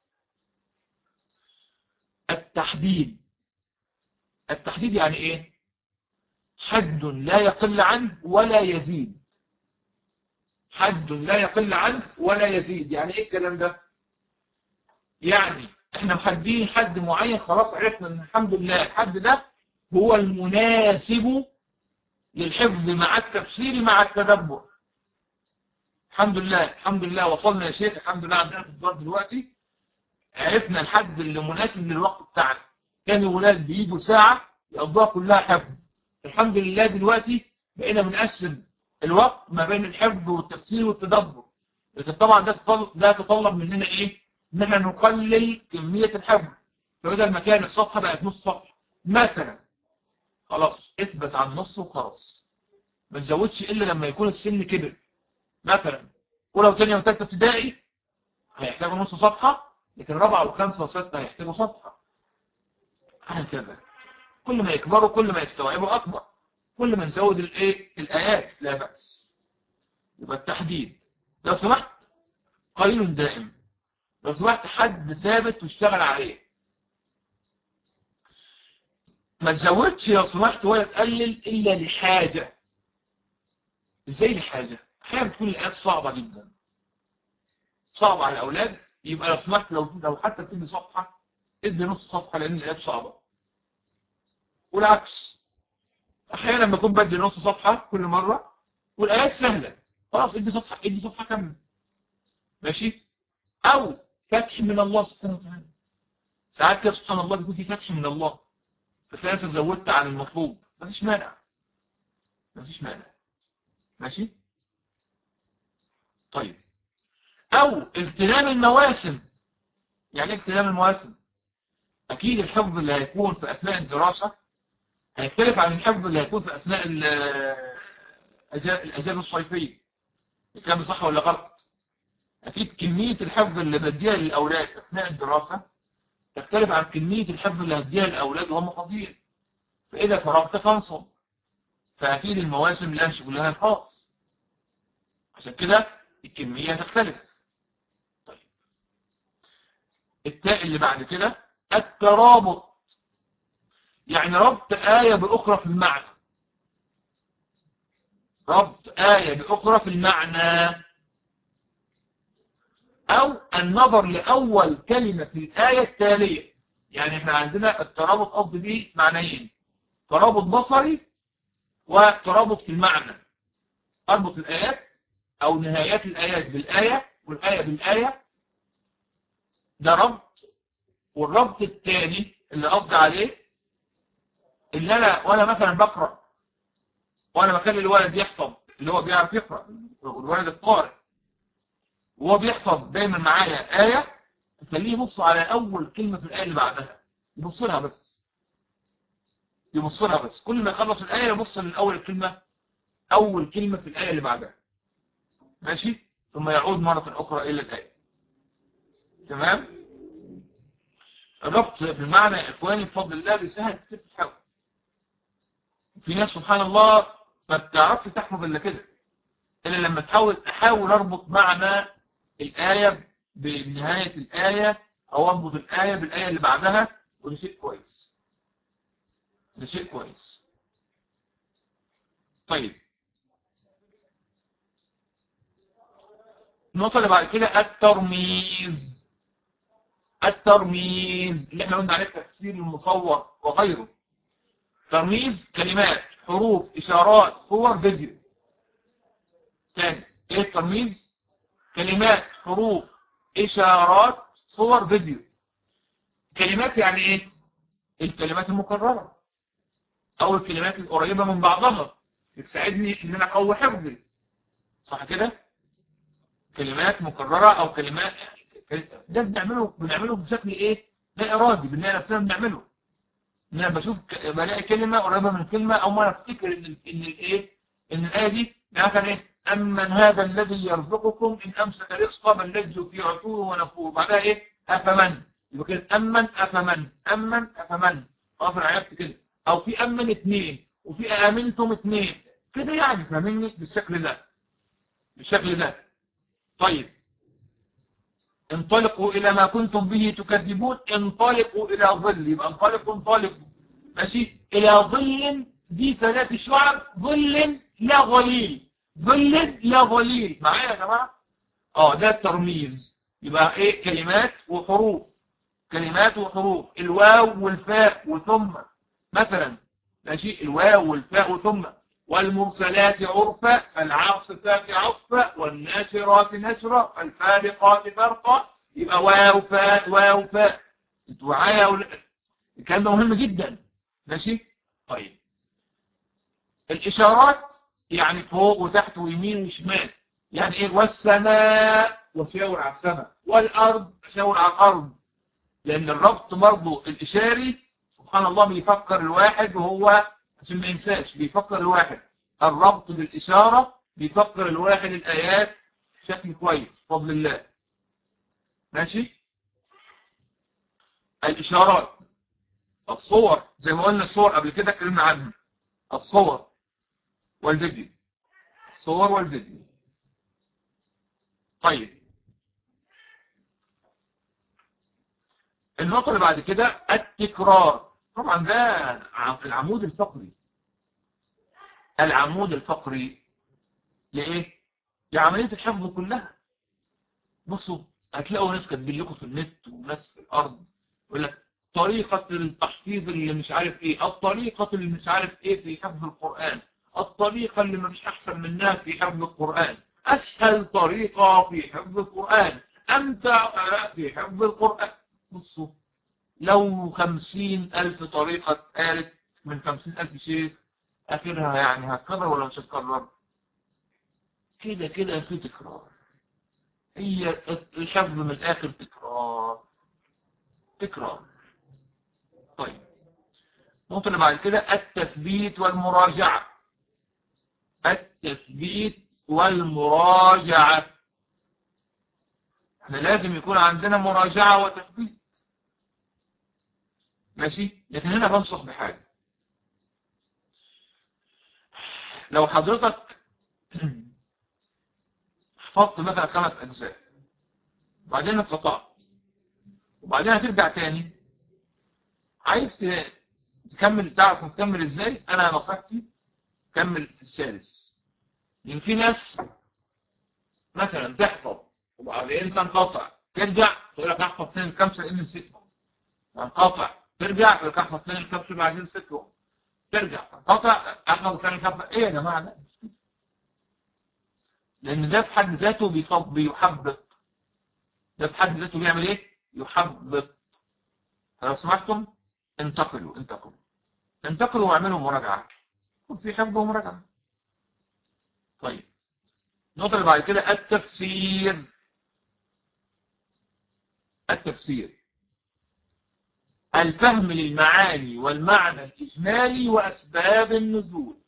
التحديد التحديد يعني ايه حد لا يقل عنه ولا يزيد حد لا يقل عنه ولا يزيد يعني ايه الكلام ده يعني احنا محددين حد معين خلاص عرفنا ان الحمد لله الحد ده هو المناسب للحفظ مع التفسير مع التدبر الحمد لله الحمد لله وصلنا يا شيخ الحمد لله عندنا في الدار دلوقتي عرفنا الحد اللي مناسب للوقت بتاعنا كان الولاد بيجوا ساعة يقضوها كلها حفظ الحمد لله دلوقتي بقينا بنقسم الوقت ما بين الحفظ والتفسير والتدبر لكن طبعا ده تطلب, ده تطلب مننا ايه ان احنا نقلل كمية الحفظ فبدل ما كان الصفحة بقت نص صفحة مثلا خلاص اثبت على النص وخلاص ما تزودش الا لما يكون السن كبر مثلا اولى وثانيه وثالثه ابتدائي هيحتاجوا نص صفحه لكن رابعه وخمسه وسته هيحتاجوا صفحه هكذا كل ما يكبروا كل ما يستوعبوا اكبر كل ما نزود الايه الايات لا باس يبقى التحديد لو سمحت قليل دائم لو سمحت حد ثابت واشتغل عليه ما تزودش لو سمحت ولا تقلل الا لحاجه ازاي لحاجه احيانا بتكون الايات صعبه جدا صعبه على الاولاد يبقى لو سمحت لو لو حتى بتدي صفحه ادي نص صفحه لان الايات صعبه والعكس احيانا بكون بدي نص صفحه كل مره والايات سهله خلاص ادي صفحه ادي صفحه كامله ماشي او فتح من الله سبحانه وتعالى ساعات كده سبحان الله بيكون في فتح من الله فتلاقي نفسك زودت عن المطلوب مفيش مانع مفيش مانع ماشي طيب او اغتنام المواسم يعني ايه اغتنام المواسم اكيد الحفظ اللي هيكون في اثناء الدراسة هيختلف عن الحفظ اللي هيكون في اثناء الاجازة الصيفية الكلام صح ولا غلط اكيد كمية الحفظ اللي بديها للاولاد اثناء الدراسة تختلف عن كمية الحفظ اللي هديها للاولاد وهم فاضيين فاذا فرغت فانصب فاكيد المواسم لها شغلها الخاص عشان كده الكمية تختلف طيب التاء اللي بعد كده الترابط يعني ربط آية بأخرى في المعنى ربط آية بأخرى في المعنى أو النظر لأول كلمة في الآية التالية يعني احنا عندنا الترابط قصد به معنيين ترابط بصري وترابط في المعنى أربط الآيات أو نهايات الآيات بالآية والآية بالآية ده ربط والربط الثاني اللي قصدي عليه اللي أنا وأنا مثلا بقرأ وأنا بخلي الولد يحفظ اللي هو بيعرف يقرأ والولد القارئ وهو بيحفظ دايما معايا آية أخليه يبص على أول كلمة في الآية اللي بعدها يبص لها بس يبص لها بس كل ما يخلص الآية يبص لأول الكلمة أول كلمة في الآية اللي بعدها ماشي ثم يعود مرة أخرى إلى الآية تمام الربط بالمعنى يا إخواني بفضل الله بيسهل كتير في الحول في ناس سبحان الله ما بتعرفش تحفظ إلا كده إلا لما تحاول أحاول أربط معنى الآية بنهاية الآية أو أربط الآية بالآية اللي بعدها وده شيء كويس ده شيء كويس طيب النقطة اللي بعد كده الترميز الترميز اللي احنا قلنا عليه التفسير المصور وغيره ترميز كلمات حروف إشارات صور فيديو تاني ايه الترميز كلمات حروف إشارات صور فيديو كلمات يعني ايه الكلمات المكررة او الكلمات القريبة من بعضها بتساعدني ان انا اقوي حفظي صح كده كلمات مكررة او كلمات ده بنعمله بنعمله بشكل ايه لا ارادي بنلاقي نفسنا بنعمله ان انا بشوف بلاقي كلمة قريبة من كلمة او ما افتكر ان ان الايه ان الايه دي مثلا ايه امن هذا الذي يرزقكم ان امسك رزقا بل لجوا في عتوه ونفور بعدها ايه افمن يبقى كده امن افمن امن افمن خلاص انا عرفت كده او في امن اثنين وفي امنتم اثنين كده يعني فاهمني بالشكل ده بالشكل ده طيب انطلقوا الى ما كنتم به تكذبون انطلقوا الى ظل يبقى انطلقوا انطلقوا ماشي الى ظل ذي ثلاث شعب ظل لا ظليل ظل لا ظليل معايا يا جماعه اه ده الترميز يبقى ايه كلمات وحروف كلمات وحروف الواو والفاء وثم مثلا ماشي الواو والفاء وثم والمرسلات عرفا فالعاصفات عصفا والناشرات نشرا فالفارقات فرقا يبقى واو فاء واو فاء انتوا معايا ولا الكلام ده مهم جدا ماشي طيب الاشارات يعني فوق وتحت ويمين وشمال يعني ايه والسماء وشاور على السماء والارض شاور على الارض لأن الربط برضه الإشاري سبحان الله بيفكر الواحد وهو عشان ما ينساش بيفكر الواحد الربط بالإشارة بيفكر الواحد الآيات بشكل كويس بفضل الله ماشي الإشارات الصور زي ما قلنا الصور قبل كده اتكلمنا عنها الصور والفيديو الصور والفيديو طيب النقطة اللي بعد كده التكرار طبعا ده العمود الفقري العمود الفقري لإيه؟ لعملية الحفظ كلها بصوا هتلاقوا ناس كاتبين لكم في النت وناس في الأرض يقول لك طريقة التحفيظ اللي مش عارف ايه الطريقة اللي مش عارف ايه في حفظ القرآن الطريقة اللي مش أحسن منها في حفظ القرآن أسهل طريقة في حفظ القرآن أمتع في حفظ القرآن بصوا لو خمسين ألف طريقة قالت من خمسين ألف شيخ آخرها يعني هتكرر ولا مش هتكرر كده كده في تكرار هي الحفظ من الآخر تكرار تكرار طيب النقطة اللي بعد كده التثبيت والمراجعة التثبيت والمراجعة احنا لازم يكون عندنا مراجعة وتثبيت ماشي لكن هنا بنصح بحاجة لو حضرتك حفظت مثلا خمس أجزاء وبعدين انقطعت وبعدين هترجع تاني عايز تكمل تعرف هتكمل ازاي انا نصيحتي كمل في السادس لان في ناس مثلا تحفظ وبعدين تنقطع ترجع تقول لك احفظ اثنين الخمسه لان نسيتهم تنقطع ترجع تقول لك احفظ اثنين الخمسه بعدين نسيتهم ترجع تنقطع احفظ اثنين الخمسه ايه يا جماعه ده لان ده في حد ذاته بيصب بيحبط ده في حد ذاته بيعمل ايه يحبط فلو سمحتم انتقلوا انتقلوا انتقلوا واعملوا مراجعة يكون في حفظ ومراجعة طيب النقطة اللي بعد كده التفسير التفسير الفهم للمعاني والمعنى الإجمالي وأسباب النزول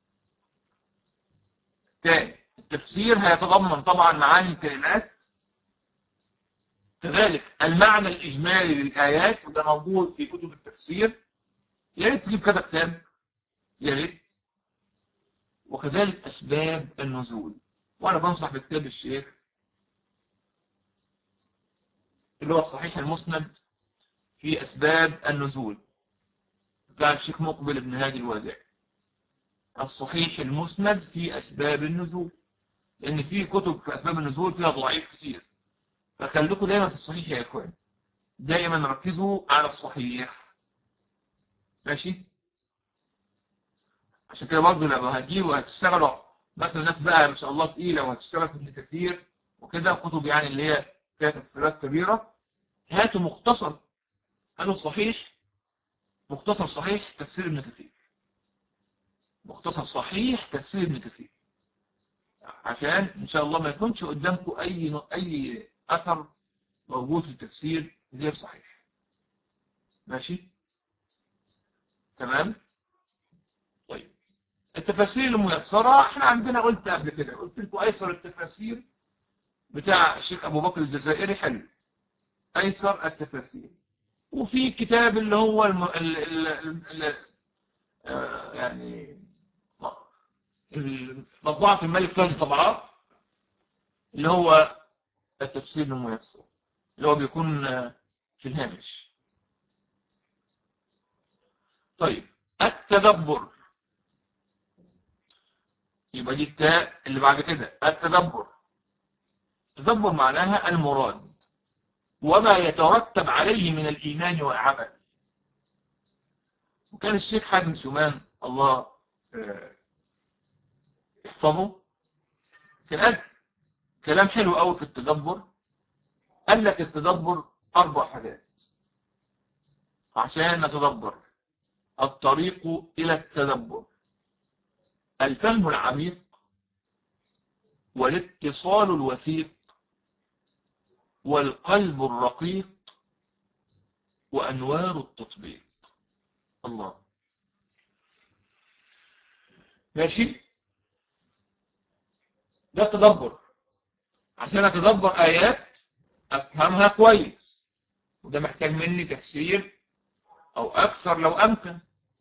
تاني التفسير هيتضمن طبعا معاني الكلمات كذلك المعنى الإجمالي للآيات وده موجود في كتب التفسير يا ريت تجيب كذا كتاب يا ريت وكذلك أسباب النزول وأنا بنصح بكتاب الشيخ اللي هو الصحيح المسند في أسباب النزول بتاع الشيخ مقبل بن هادي الوادع الصحيح المسند في أسباب النزول لأن في كتب في أسباب النزول فيها ضعيف كتير فخليكم دايما في الصحيح يا إخوان دايما ركزوا على الصحيح ماشي عشان كده برضه لما هتجيبوا هتشتغلوا مثلا ناس بقى ما شاء الله تقيلة وهتشتغل في ابن كثير وكده كتب يعني اللي هي فيها تفسيرات كبيرة هاتوا مختصر هاتوا الصحيح مختصر صحيح تفسير ابن كثير مختصر صحيح تفسير ابن كثير عشان ان شاء الله ما يكونش قدامكم اي اي اثر موجود في التفسير غير صحيح ماشي تمام طيب التفاسير الميسرة احنا عندنا قلت قبل كده قلت لكم ايسر التفاسير بتاع الشيخ ابو بكر الجزائري حلو ايسر التفاسير وفي كتاب اللي هو الم... ال... ال... ال... ال... آه يعني مطبعة الملك فهد طبعات اللي هو التفسير الميسر اللي هو بيكون في الهامش طيب التدبر يبقى دي التاء اللي بعد كده التدبر التدبر معناها المراد وما يترتب عليه من الإيمان والعمل وكان الشيخ حازم سمان الله يحفظه كان قال كلام حلو قوي في التدبر قال لك التدبر أربع حاجات عشان نتدبر الطريق إلى التدبر الفهم العميق والاتصال الوثيق والقلب الرقيق وأنوار التطبيق الله ماشي ده التدبر عشان أتدبر آيات أفهمها كويس وده محتاج مني تفسير أو أكثر لو أمكن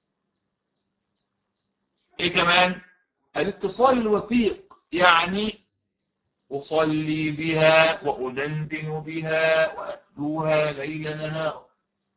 إيه كمان الاتصال الوثيق يعني أصلي بها وأدندن بها وأتلوها ليل نهار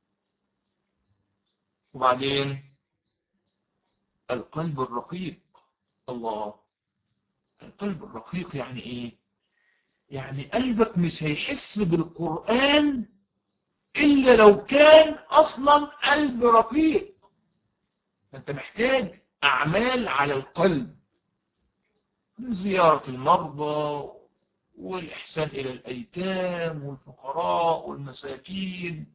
وبعدين القلب الرقيق الله القلب الرقيق يعني ايه يعني قلبك مش هيحس بالقرآن إلا لو كان أصلا قلب رقيق فأنت محتاج أعمال على القلب من زيارة المرضى والإحسان إلى الأيتام والفقراء والمساكين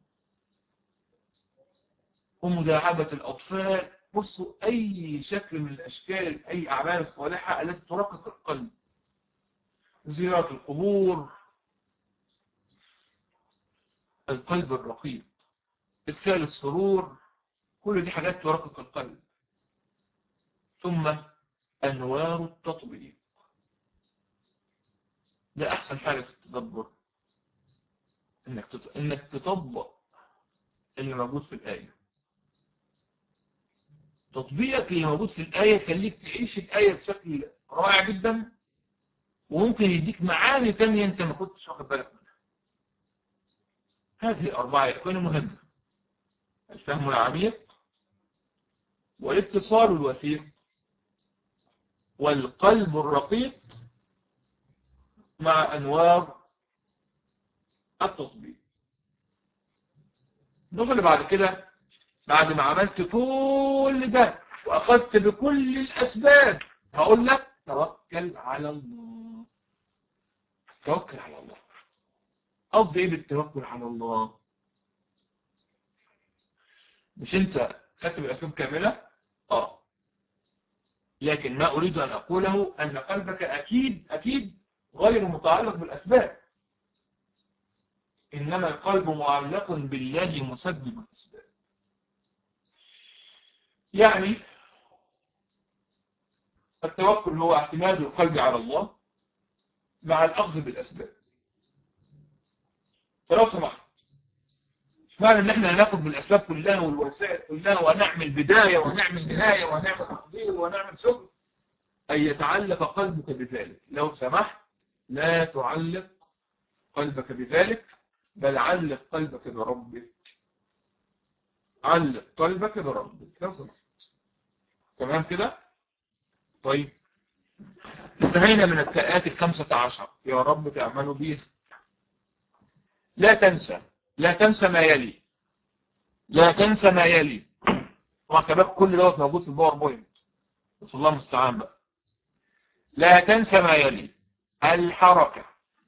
ومداعبة الأطفال بصوا أي شكل من الأشكال أي أعمال الصالحة التي ترقق القلب زيارة القبور القلب الرقيق إدخال السرور كل دي حاجات ترقق القلب ثم أنوار التطبيق ده أحسن حاجة في التدبر إنك تط... إنك تطبق اللي موجود في الآية تطبيقك اللي موجود في الآية يخليك تعيش الآية بشكل رائع جدا وممكن يديك معاني تانية أنت ما كنتش واخد بالك منها هذه الأربعة يكون مهمة الفهم العميق والاتصال الوثيق والقلب الرقيق مع أنوار التطبيق النقطة اللي بعد كده بعد ما عملت كل ده وأخذت بكل الأسباب هقول لك توكل على الله توكل على الله قصدي ايه بالتوكل على الله مش انت خدت بالأسباب كاملة اه لكن ما أريد أن أقوله أن قلبك أكيد أكيد غير متعلق بالأسباب إنما القلب معلق بالله مسبب الأسباب يعني التوكل هو اعتماد القلب على الله مع الأخذ بالأسباب فلو سمحت مش معنى ان احنا هناخد بالاسباب كلها والوسائل كلها ونعمل بداية ونعمل نهاية ونعمل تقدير ونعمل شغل ان يتعلق قلبك بذلك لو سمحت لا تعلق قلبك بذلك بل علق قلبك بربك علق قلبك بربك لو سمحت تمام كده طيب انتهينا من التاءات الخمسة عشر يا رب تعملوا بيها لا تنسى لا تنسى ما يلي لا تنسى ما يلي طبعا شباب كل دوت موجود في الباوربوينت بس الله المستعان بقى لا تنسى ما يلي الحركة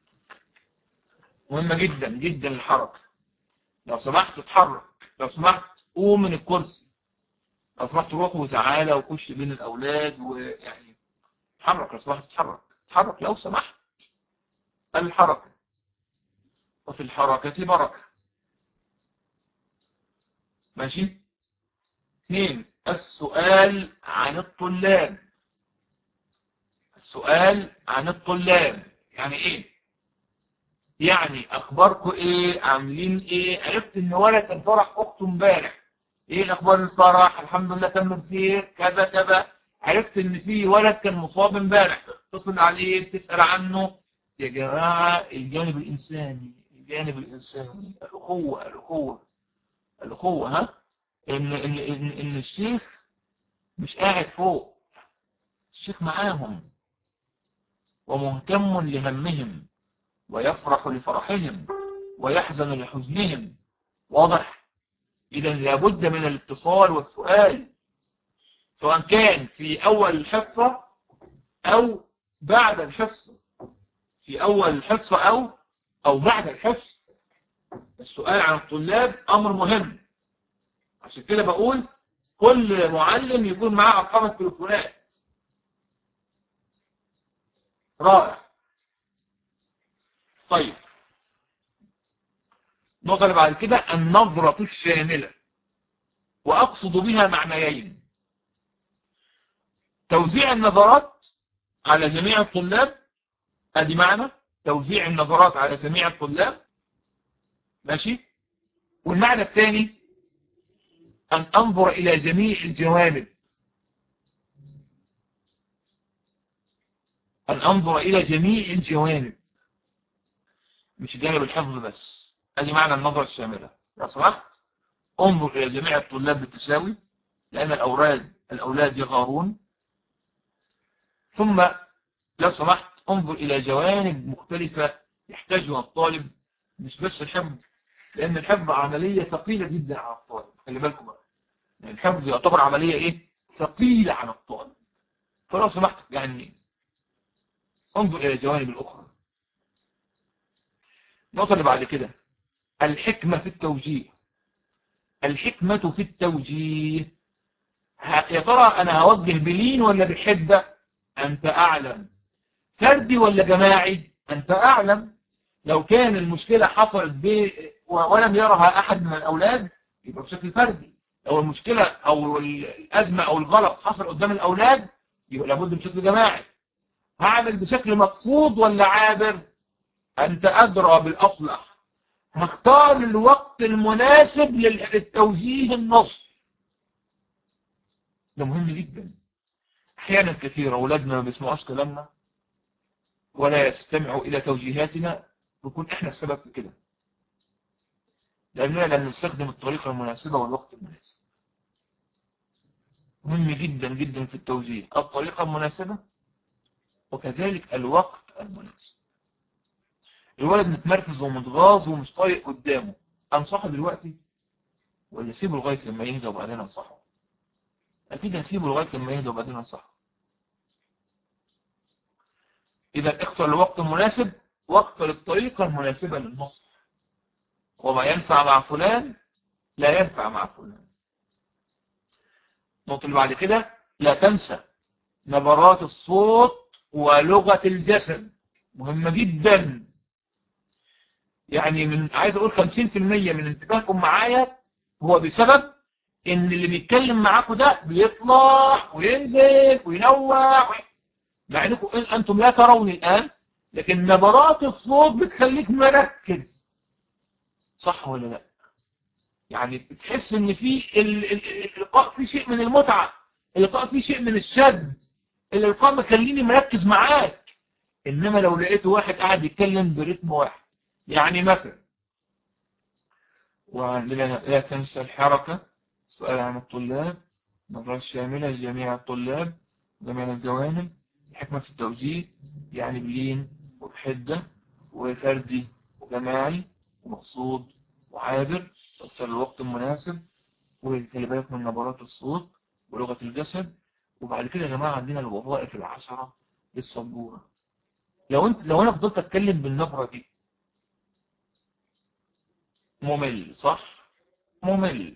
مهمة جدا جدا الحركة لو سمحت اتحرك لو سمحت قوم من الكرسي لو سمحت روح وتعالى وخش بين الأولاد ويعني اتحرك لو سمحت اتحرك اتحرك لو سمحت الحركة وفي الحركة بركة ماشي اثنين السؤال عن الطلاب السؤال عن الطلاب يعني ايه يعني اخباركم ايه عاملين ايه عرفت ان ولد كان فرح اخته امبارح ايه اخبار الفرح الحمد لله تم بخير كذا كذا عرفت ان في ولد كان مصاب امبارح تتصل عليه بتسال عنه يا جماعه الجانب الانساني الجانب الانساني الاخوه الاخوه الاخوه ها ان ان ان, إن الشيخ مش قاعد فوق الشيخ معاهم ومهتم لهمهم ويفرح لفرحهم ويحزن لحزنهم واضح اذا لابد من الاتصال والسؤال سواء كان في اول الحصة او بعد الحصة في اول الحصة او او بعد الحصة السؤال عن الطلاب امر مهم عشان كده بقول كل معلم يكون معاه ارقام التليفونات رائع طيب النقطة اللي بعد كده النظرة الشاملة وأقصد بها معنيين توزيع النظرات على جميع الطلاب ادي معنى توزيع النظرات على جميع الطلاب ماشي والمعنى الثاني أن أنظر إلى جميع الجوانب أن أنظر إلى جميع الجوانب مش جانب الحفظ بس ادي معنى النظرة الشاملة لو سمحت انظر إلى جميع الطلاب بالتساوي لأن الأولاد الأولاد يغارون ثم لو سمحت انظر إلى جوانب مختلفة يحتاجها الطالب مش بس الحفظ لأن الحفظ عملية ثقيلة جدا على الطالب خلي بالكم بقى يعني الحفظ يعتبر عملية إيه ثقيلة على الطالب فلو سمحت يعني انظر إلى الجوانب الأخرى النقطة اللي بعد كده الحكمة في التوجيه الحكمة في التوجيه يا ترى أنا هوجه بلين ولا بحدة أنت أعلم فردي ولا جماعي أنت أعلم لو كان المشكلة حصلت ب... ولم يرها أحد من الأولاد يبقى بشكل فردي لو المشكلة أو الأزمة أو الغلط حصل قدام الأولاد يبقى لابد بشكل جماعي هعمل بشكل مقصود ولا عابر أنت أدرى بالأصلح هختار الوقت المناسب للتوجيه النص ده مهم جدا أحيانا كثيرة أولادنا ما بيسمعوش كلامنا ولا يستمعوا إلى توجيهاتنا نكون إحنا السبب في كده لأننا لم نستخدم الطريقة المناسبة والوقت المناسب مهم جدا جدا في التوجيه الطريقة المناسبة وكذلك الوقت المناسب الولد متمركز ومتغاظ ومش طايق قدامه أنصحه دلوقتي ولا سيبه لغاية لما يهدى وبعدين أنصحه أكيد هسيبه لغاية لما يهدى وبعدين أنصحه إذا اختر الوقت المناسب واختر الطريقة المناسبة للنصح وما ينفع مع فلان لا ينفع مع فلان النقطة اللي بعد كده لا تنسى نبرات الصوت ولغة الجسد مهمة جدا يعني من عايز اقول 50% من انتباهكم معايا هو بسبب ان اللي بيتكلم معاكم ده بيطلع وينزل وينوع مع انكم انتم لا ترون الان لكن نبرات الصوت بتخليك مركز صح ولا لا يعني بتحس ان في اللقاء في شيء من المتعة اللقاء في شيء من الشد اللقاء مخليني مركز معاك انما لو لقيت واحد قاعد يتكلم برتم واحد يعني مثلا ولا تنسى الحركة سؤال عن الطلاب نظرة شاملة لجميع الطلاب جميع الجوانب الحكمة في التوجيه يعني بلين وبحدة وفردي وجماعي ومقصود وعابر تختار الوقت المناسب وخلي بالك من نبرات الصوت ولغة الجسد وبعد كده يا جماعة عندنا الوظائف العشرة للسبورة لو انت لو انا فضلت اتكلم بالنبرة دي ممل صح ممل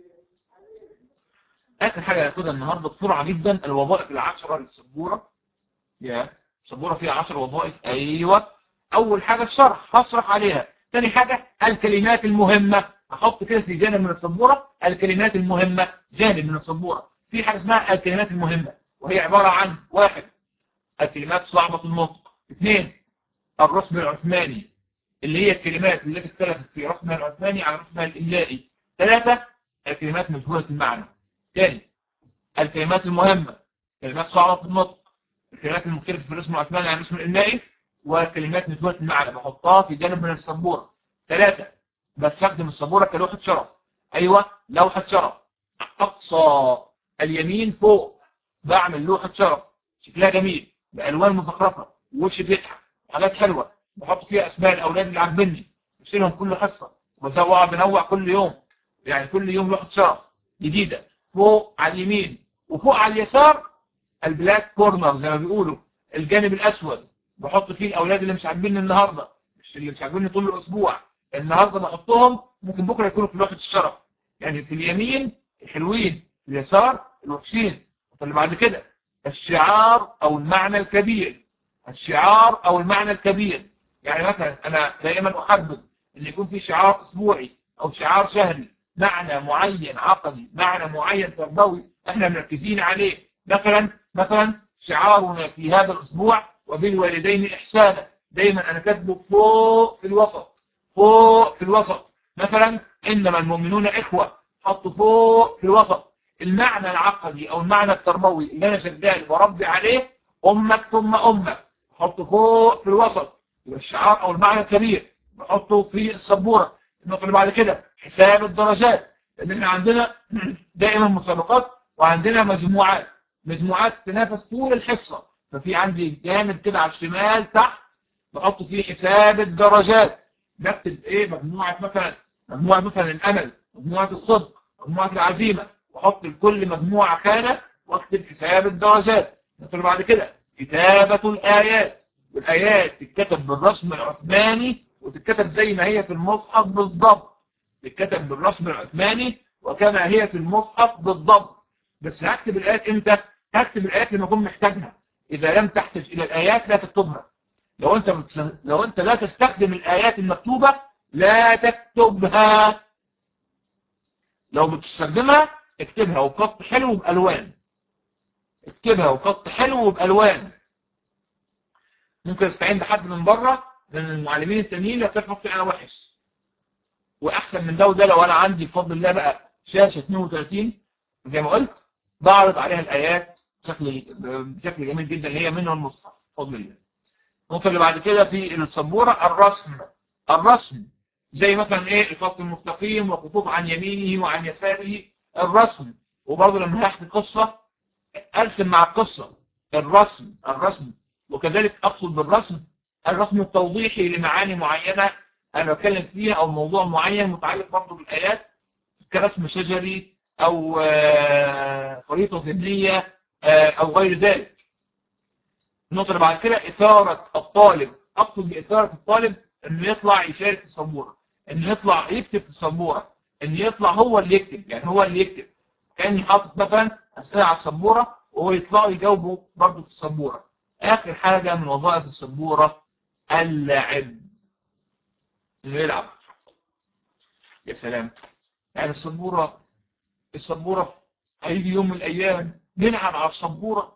اخر حاجة هناخدها النهاردة بسرعة جدا الوظائف العشرة للسبورة يا السبورة فيها عشر وظائف ايوه اول حاجة الشرح هشرح عليها ثاني حاجة الكلمات المهمة احط كده في جانب من السبورة الكلمات المهمة جانب من السبورة في حاجة اسمها الكلمات المهمة وهي عبارة عن واحد الكلمات صعبة النطق اثنين الرسم العثماني اللي هي الكلمات التي اختلفت في رسمها العثماني عن رسمها الإملائي ثلاثة الكلمات مجهولة المعنى ثاني الكلمات المهمة كلمات صعبة النطق الكلمات المختلفة في الرسم العثماني عن الرسم الإملائي والكلمات مجهولة المعنى بحطها في جانب من السبورة ثلاثة بستخدم السبورة كلوحة شرف أيوة لوحة شرف أقصى اليمين فوق بعمل لوحة شرف شكلها جميل بألوان مزخرفة وش بيضحك حاجات حلوة بحط فيها أسماء الأولاد اللي عاجبني بشيلهم كل حصة وبزوع بنوع كل يوم يعني كل يوم لوحة شرف جديدة فوق على اليمين وفوق على اليسار البلاك كورنر زي ما بيقولوا الجانب الأسود بحط فيه الأولاد اللي مش عاجبيني النهاردة مش اللي مش عاجبيني طول الأسبوع النهاردة بحطهم ممكن بكرة يكونوا في لوحة الشرف يعني في اليمين الحلوين في اليسار الوحشين اللي بعد كده الشعار أو المعنى الكبير الشعار أو المعنى الكبير يعني مثلا أنا دائما أحدد ان يكون في شعار اسبوعي او شعار شهري معنى معين عقدي معنى معين تربوي احنا مركزين عليه مثلا مثلا شعارنا في هذا الاسبوع وبالوالدين احسانا دايما انا كاتبه فوق في الوسط فوق في الوسط مثلا انما المؤمنون اخوه حطه فوق في الوسط المعنى العقدي او المعنى التربوي اللي انا شغال بربي عليه امك ثم امك حطه فوق في الوسط يبقى الشعار او المعنى الكبير بحطه في السبوره النقطه اللي بعد كده حساب الدرجات لان احنا عندنا دائما مسابقات وعندنا مجموعات مجموعات تنافس طول الحصه ففي عندي جانب كده على الشمال تحت بحط فيه حساب الدرجات بكتب ايه مجموعه مثلا مجموعه مثلا الامل مجموعه الصدق مجموعه العزيمه واحط لكل مجموعه خانه واكتب حساب الدرجات النقطه بعد كده كتابه الايات والايات تتكتب بالرسم العثماني وتتكتب زي ما هي في المصحف بالضبط تتكتب بالرسم العثماني وكما هي في المصحف بالضبط بس هكتب الايات امتى هكتب الايات لما اكون محتاجها اذا لم تحتاج الى الايات لا تكتبها لو انت بتس... لو انت لا تستخدم الايات المكتوبه لا تكتبها لو بتستخدمها اكتبها وخط حلو بالوان اكتبها وخط حلو بالوان ممكن استعين بحد من بره من المعلمين التانيين لو كان خطي انا وحش واحسن من ده وده لو انا عندي بفضل الله بقى شاشه 32 زي ما قلت بعرض عليها الايات بشكل بشكل جميل جدا اللي هي منه المصحف بفضل الله النقطه اللي بعد كده في السبوره الرسم الرسم زي مثلا ايه الخط المستقيم وخطوط عن يمينه وعن يساره الرسم وبرضه لما هحكي قصه ارسم مع القصه الرسم الرسم وكذلك اقصد بالرسم الرسم التوضيحي لمعاني معينه انا بتكلم فيها او موضوع معين متعلق برضه بالايات كرسم شجري او خريطه ذهنيه او غير ذلك النقطه اللي بعد كده اثاره الطالب اقصد باثاره الطالب انه يطلع يشارك في السبوره انه يطلع يكتب في السبوره انه يطلع هو اللي يكتب يعني هو اللي يكتب كاني حاطط مثلا اسئله على السبوره وهو يطلعوا يجاوبوا برضه في السبوره اخر حاجه من وظائف السبوره اللعب انه يلعب يا سلام يعني السبوره السبوره هيجي يوم من الايام نلعب على السبوره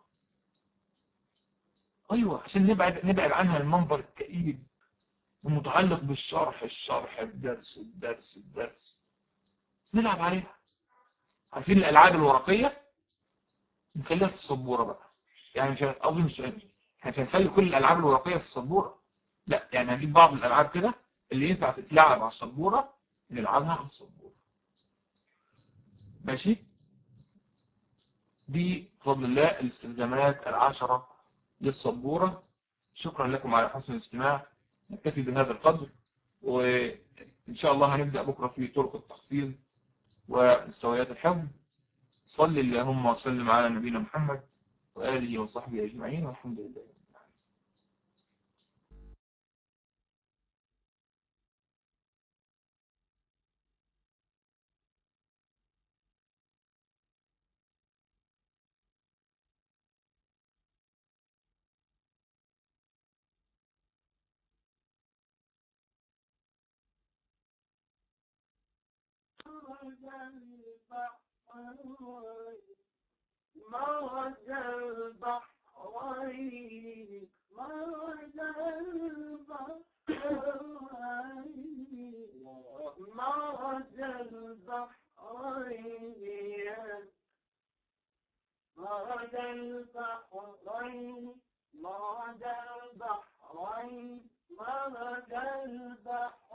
ايوه عشان نبعد نبعد عنها المنظر الكئيب المتعلق بالشرح الشرح الدرس الدرس الدرس نلعب عليها عارفين الالعاب الورقيه نخليها في السبوره بقى يعني مش قصدي مش احنا مش هنخلي كل الالعاب الورقيه في السبوره لا يعني هنجيب بعض الالعاب كده اللي ينفع تتلعب على السبوره نلعبها على السبوره ماشي دي بفضل الله الاستخدامات العشرة للسبورة شكرا لكم على حسن الاستماع نكتفي بهذا القدر وإن شاء الله هنبدأ بكرة في طرق التحصيل ومستويات الحفظ صلي اللهم وسلم على نبينا محمد وآله وصحبه أجمعين والحمد لله مرج البحرين مرج البحرين مرج البحرين مرج البحرين مرج البحرين مرج البحرين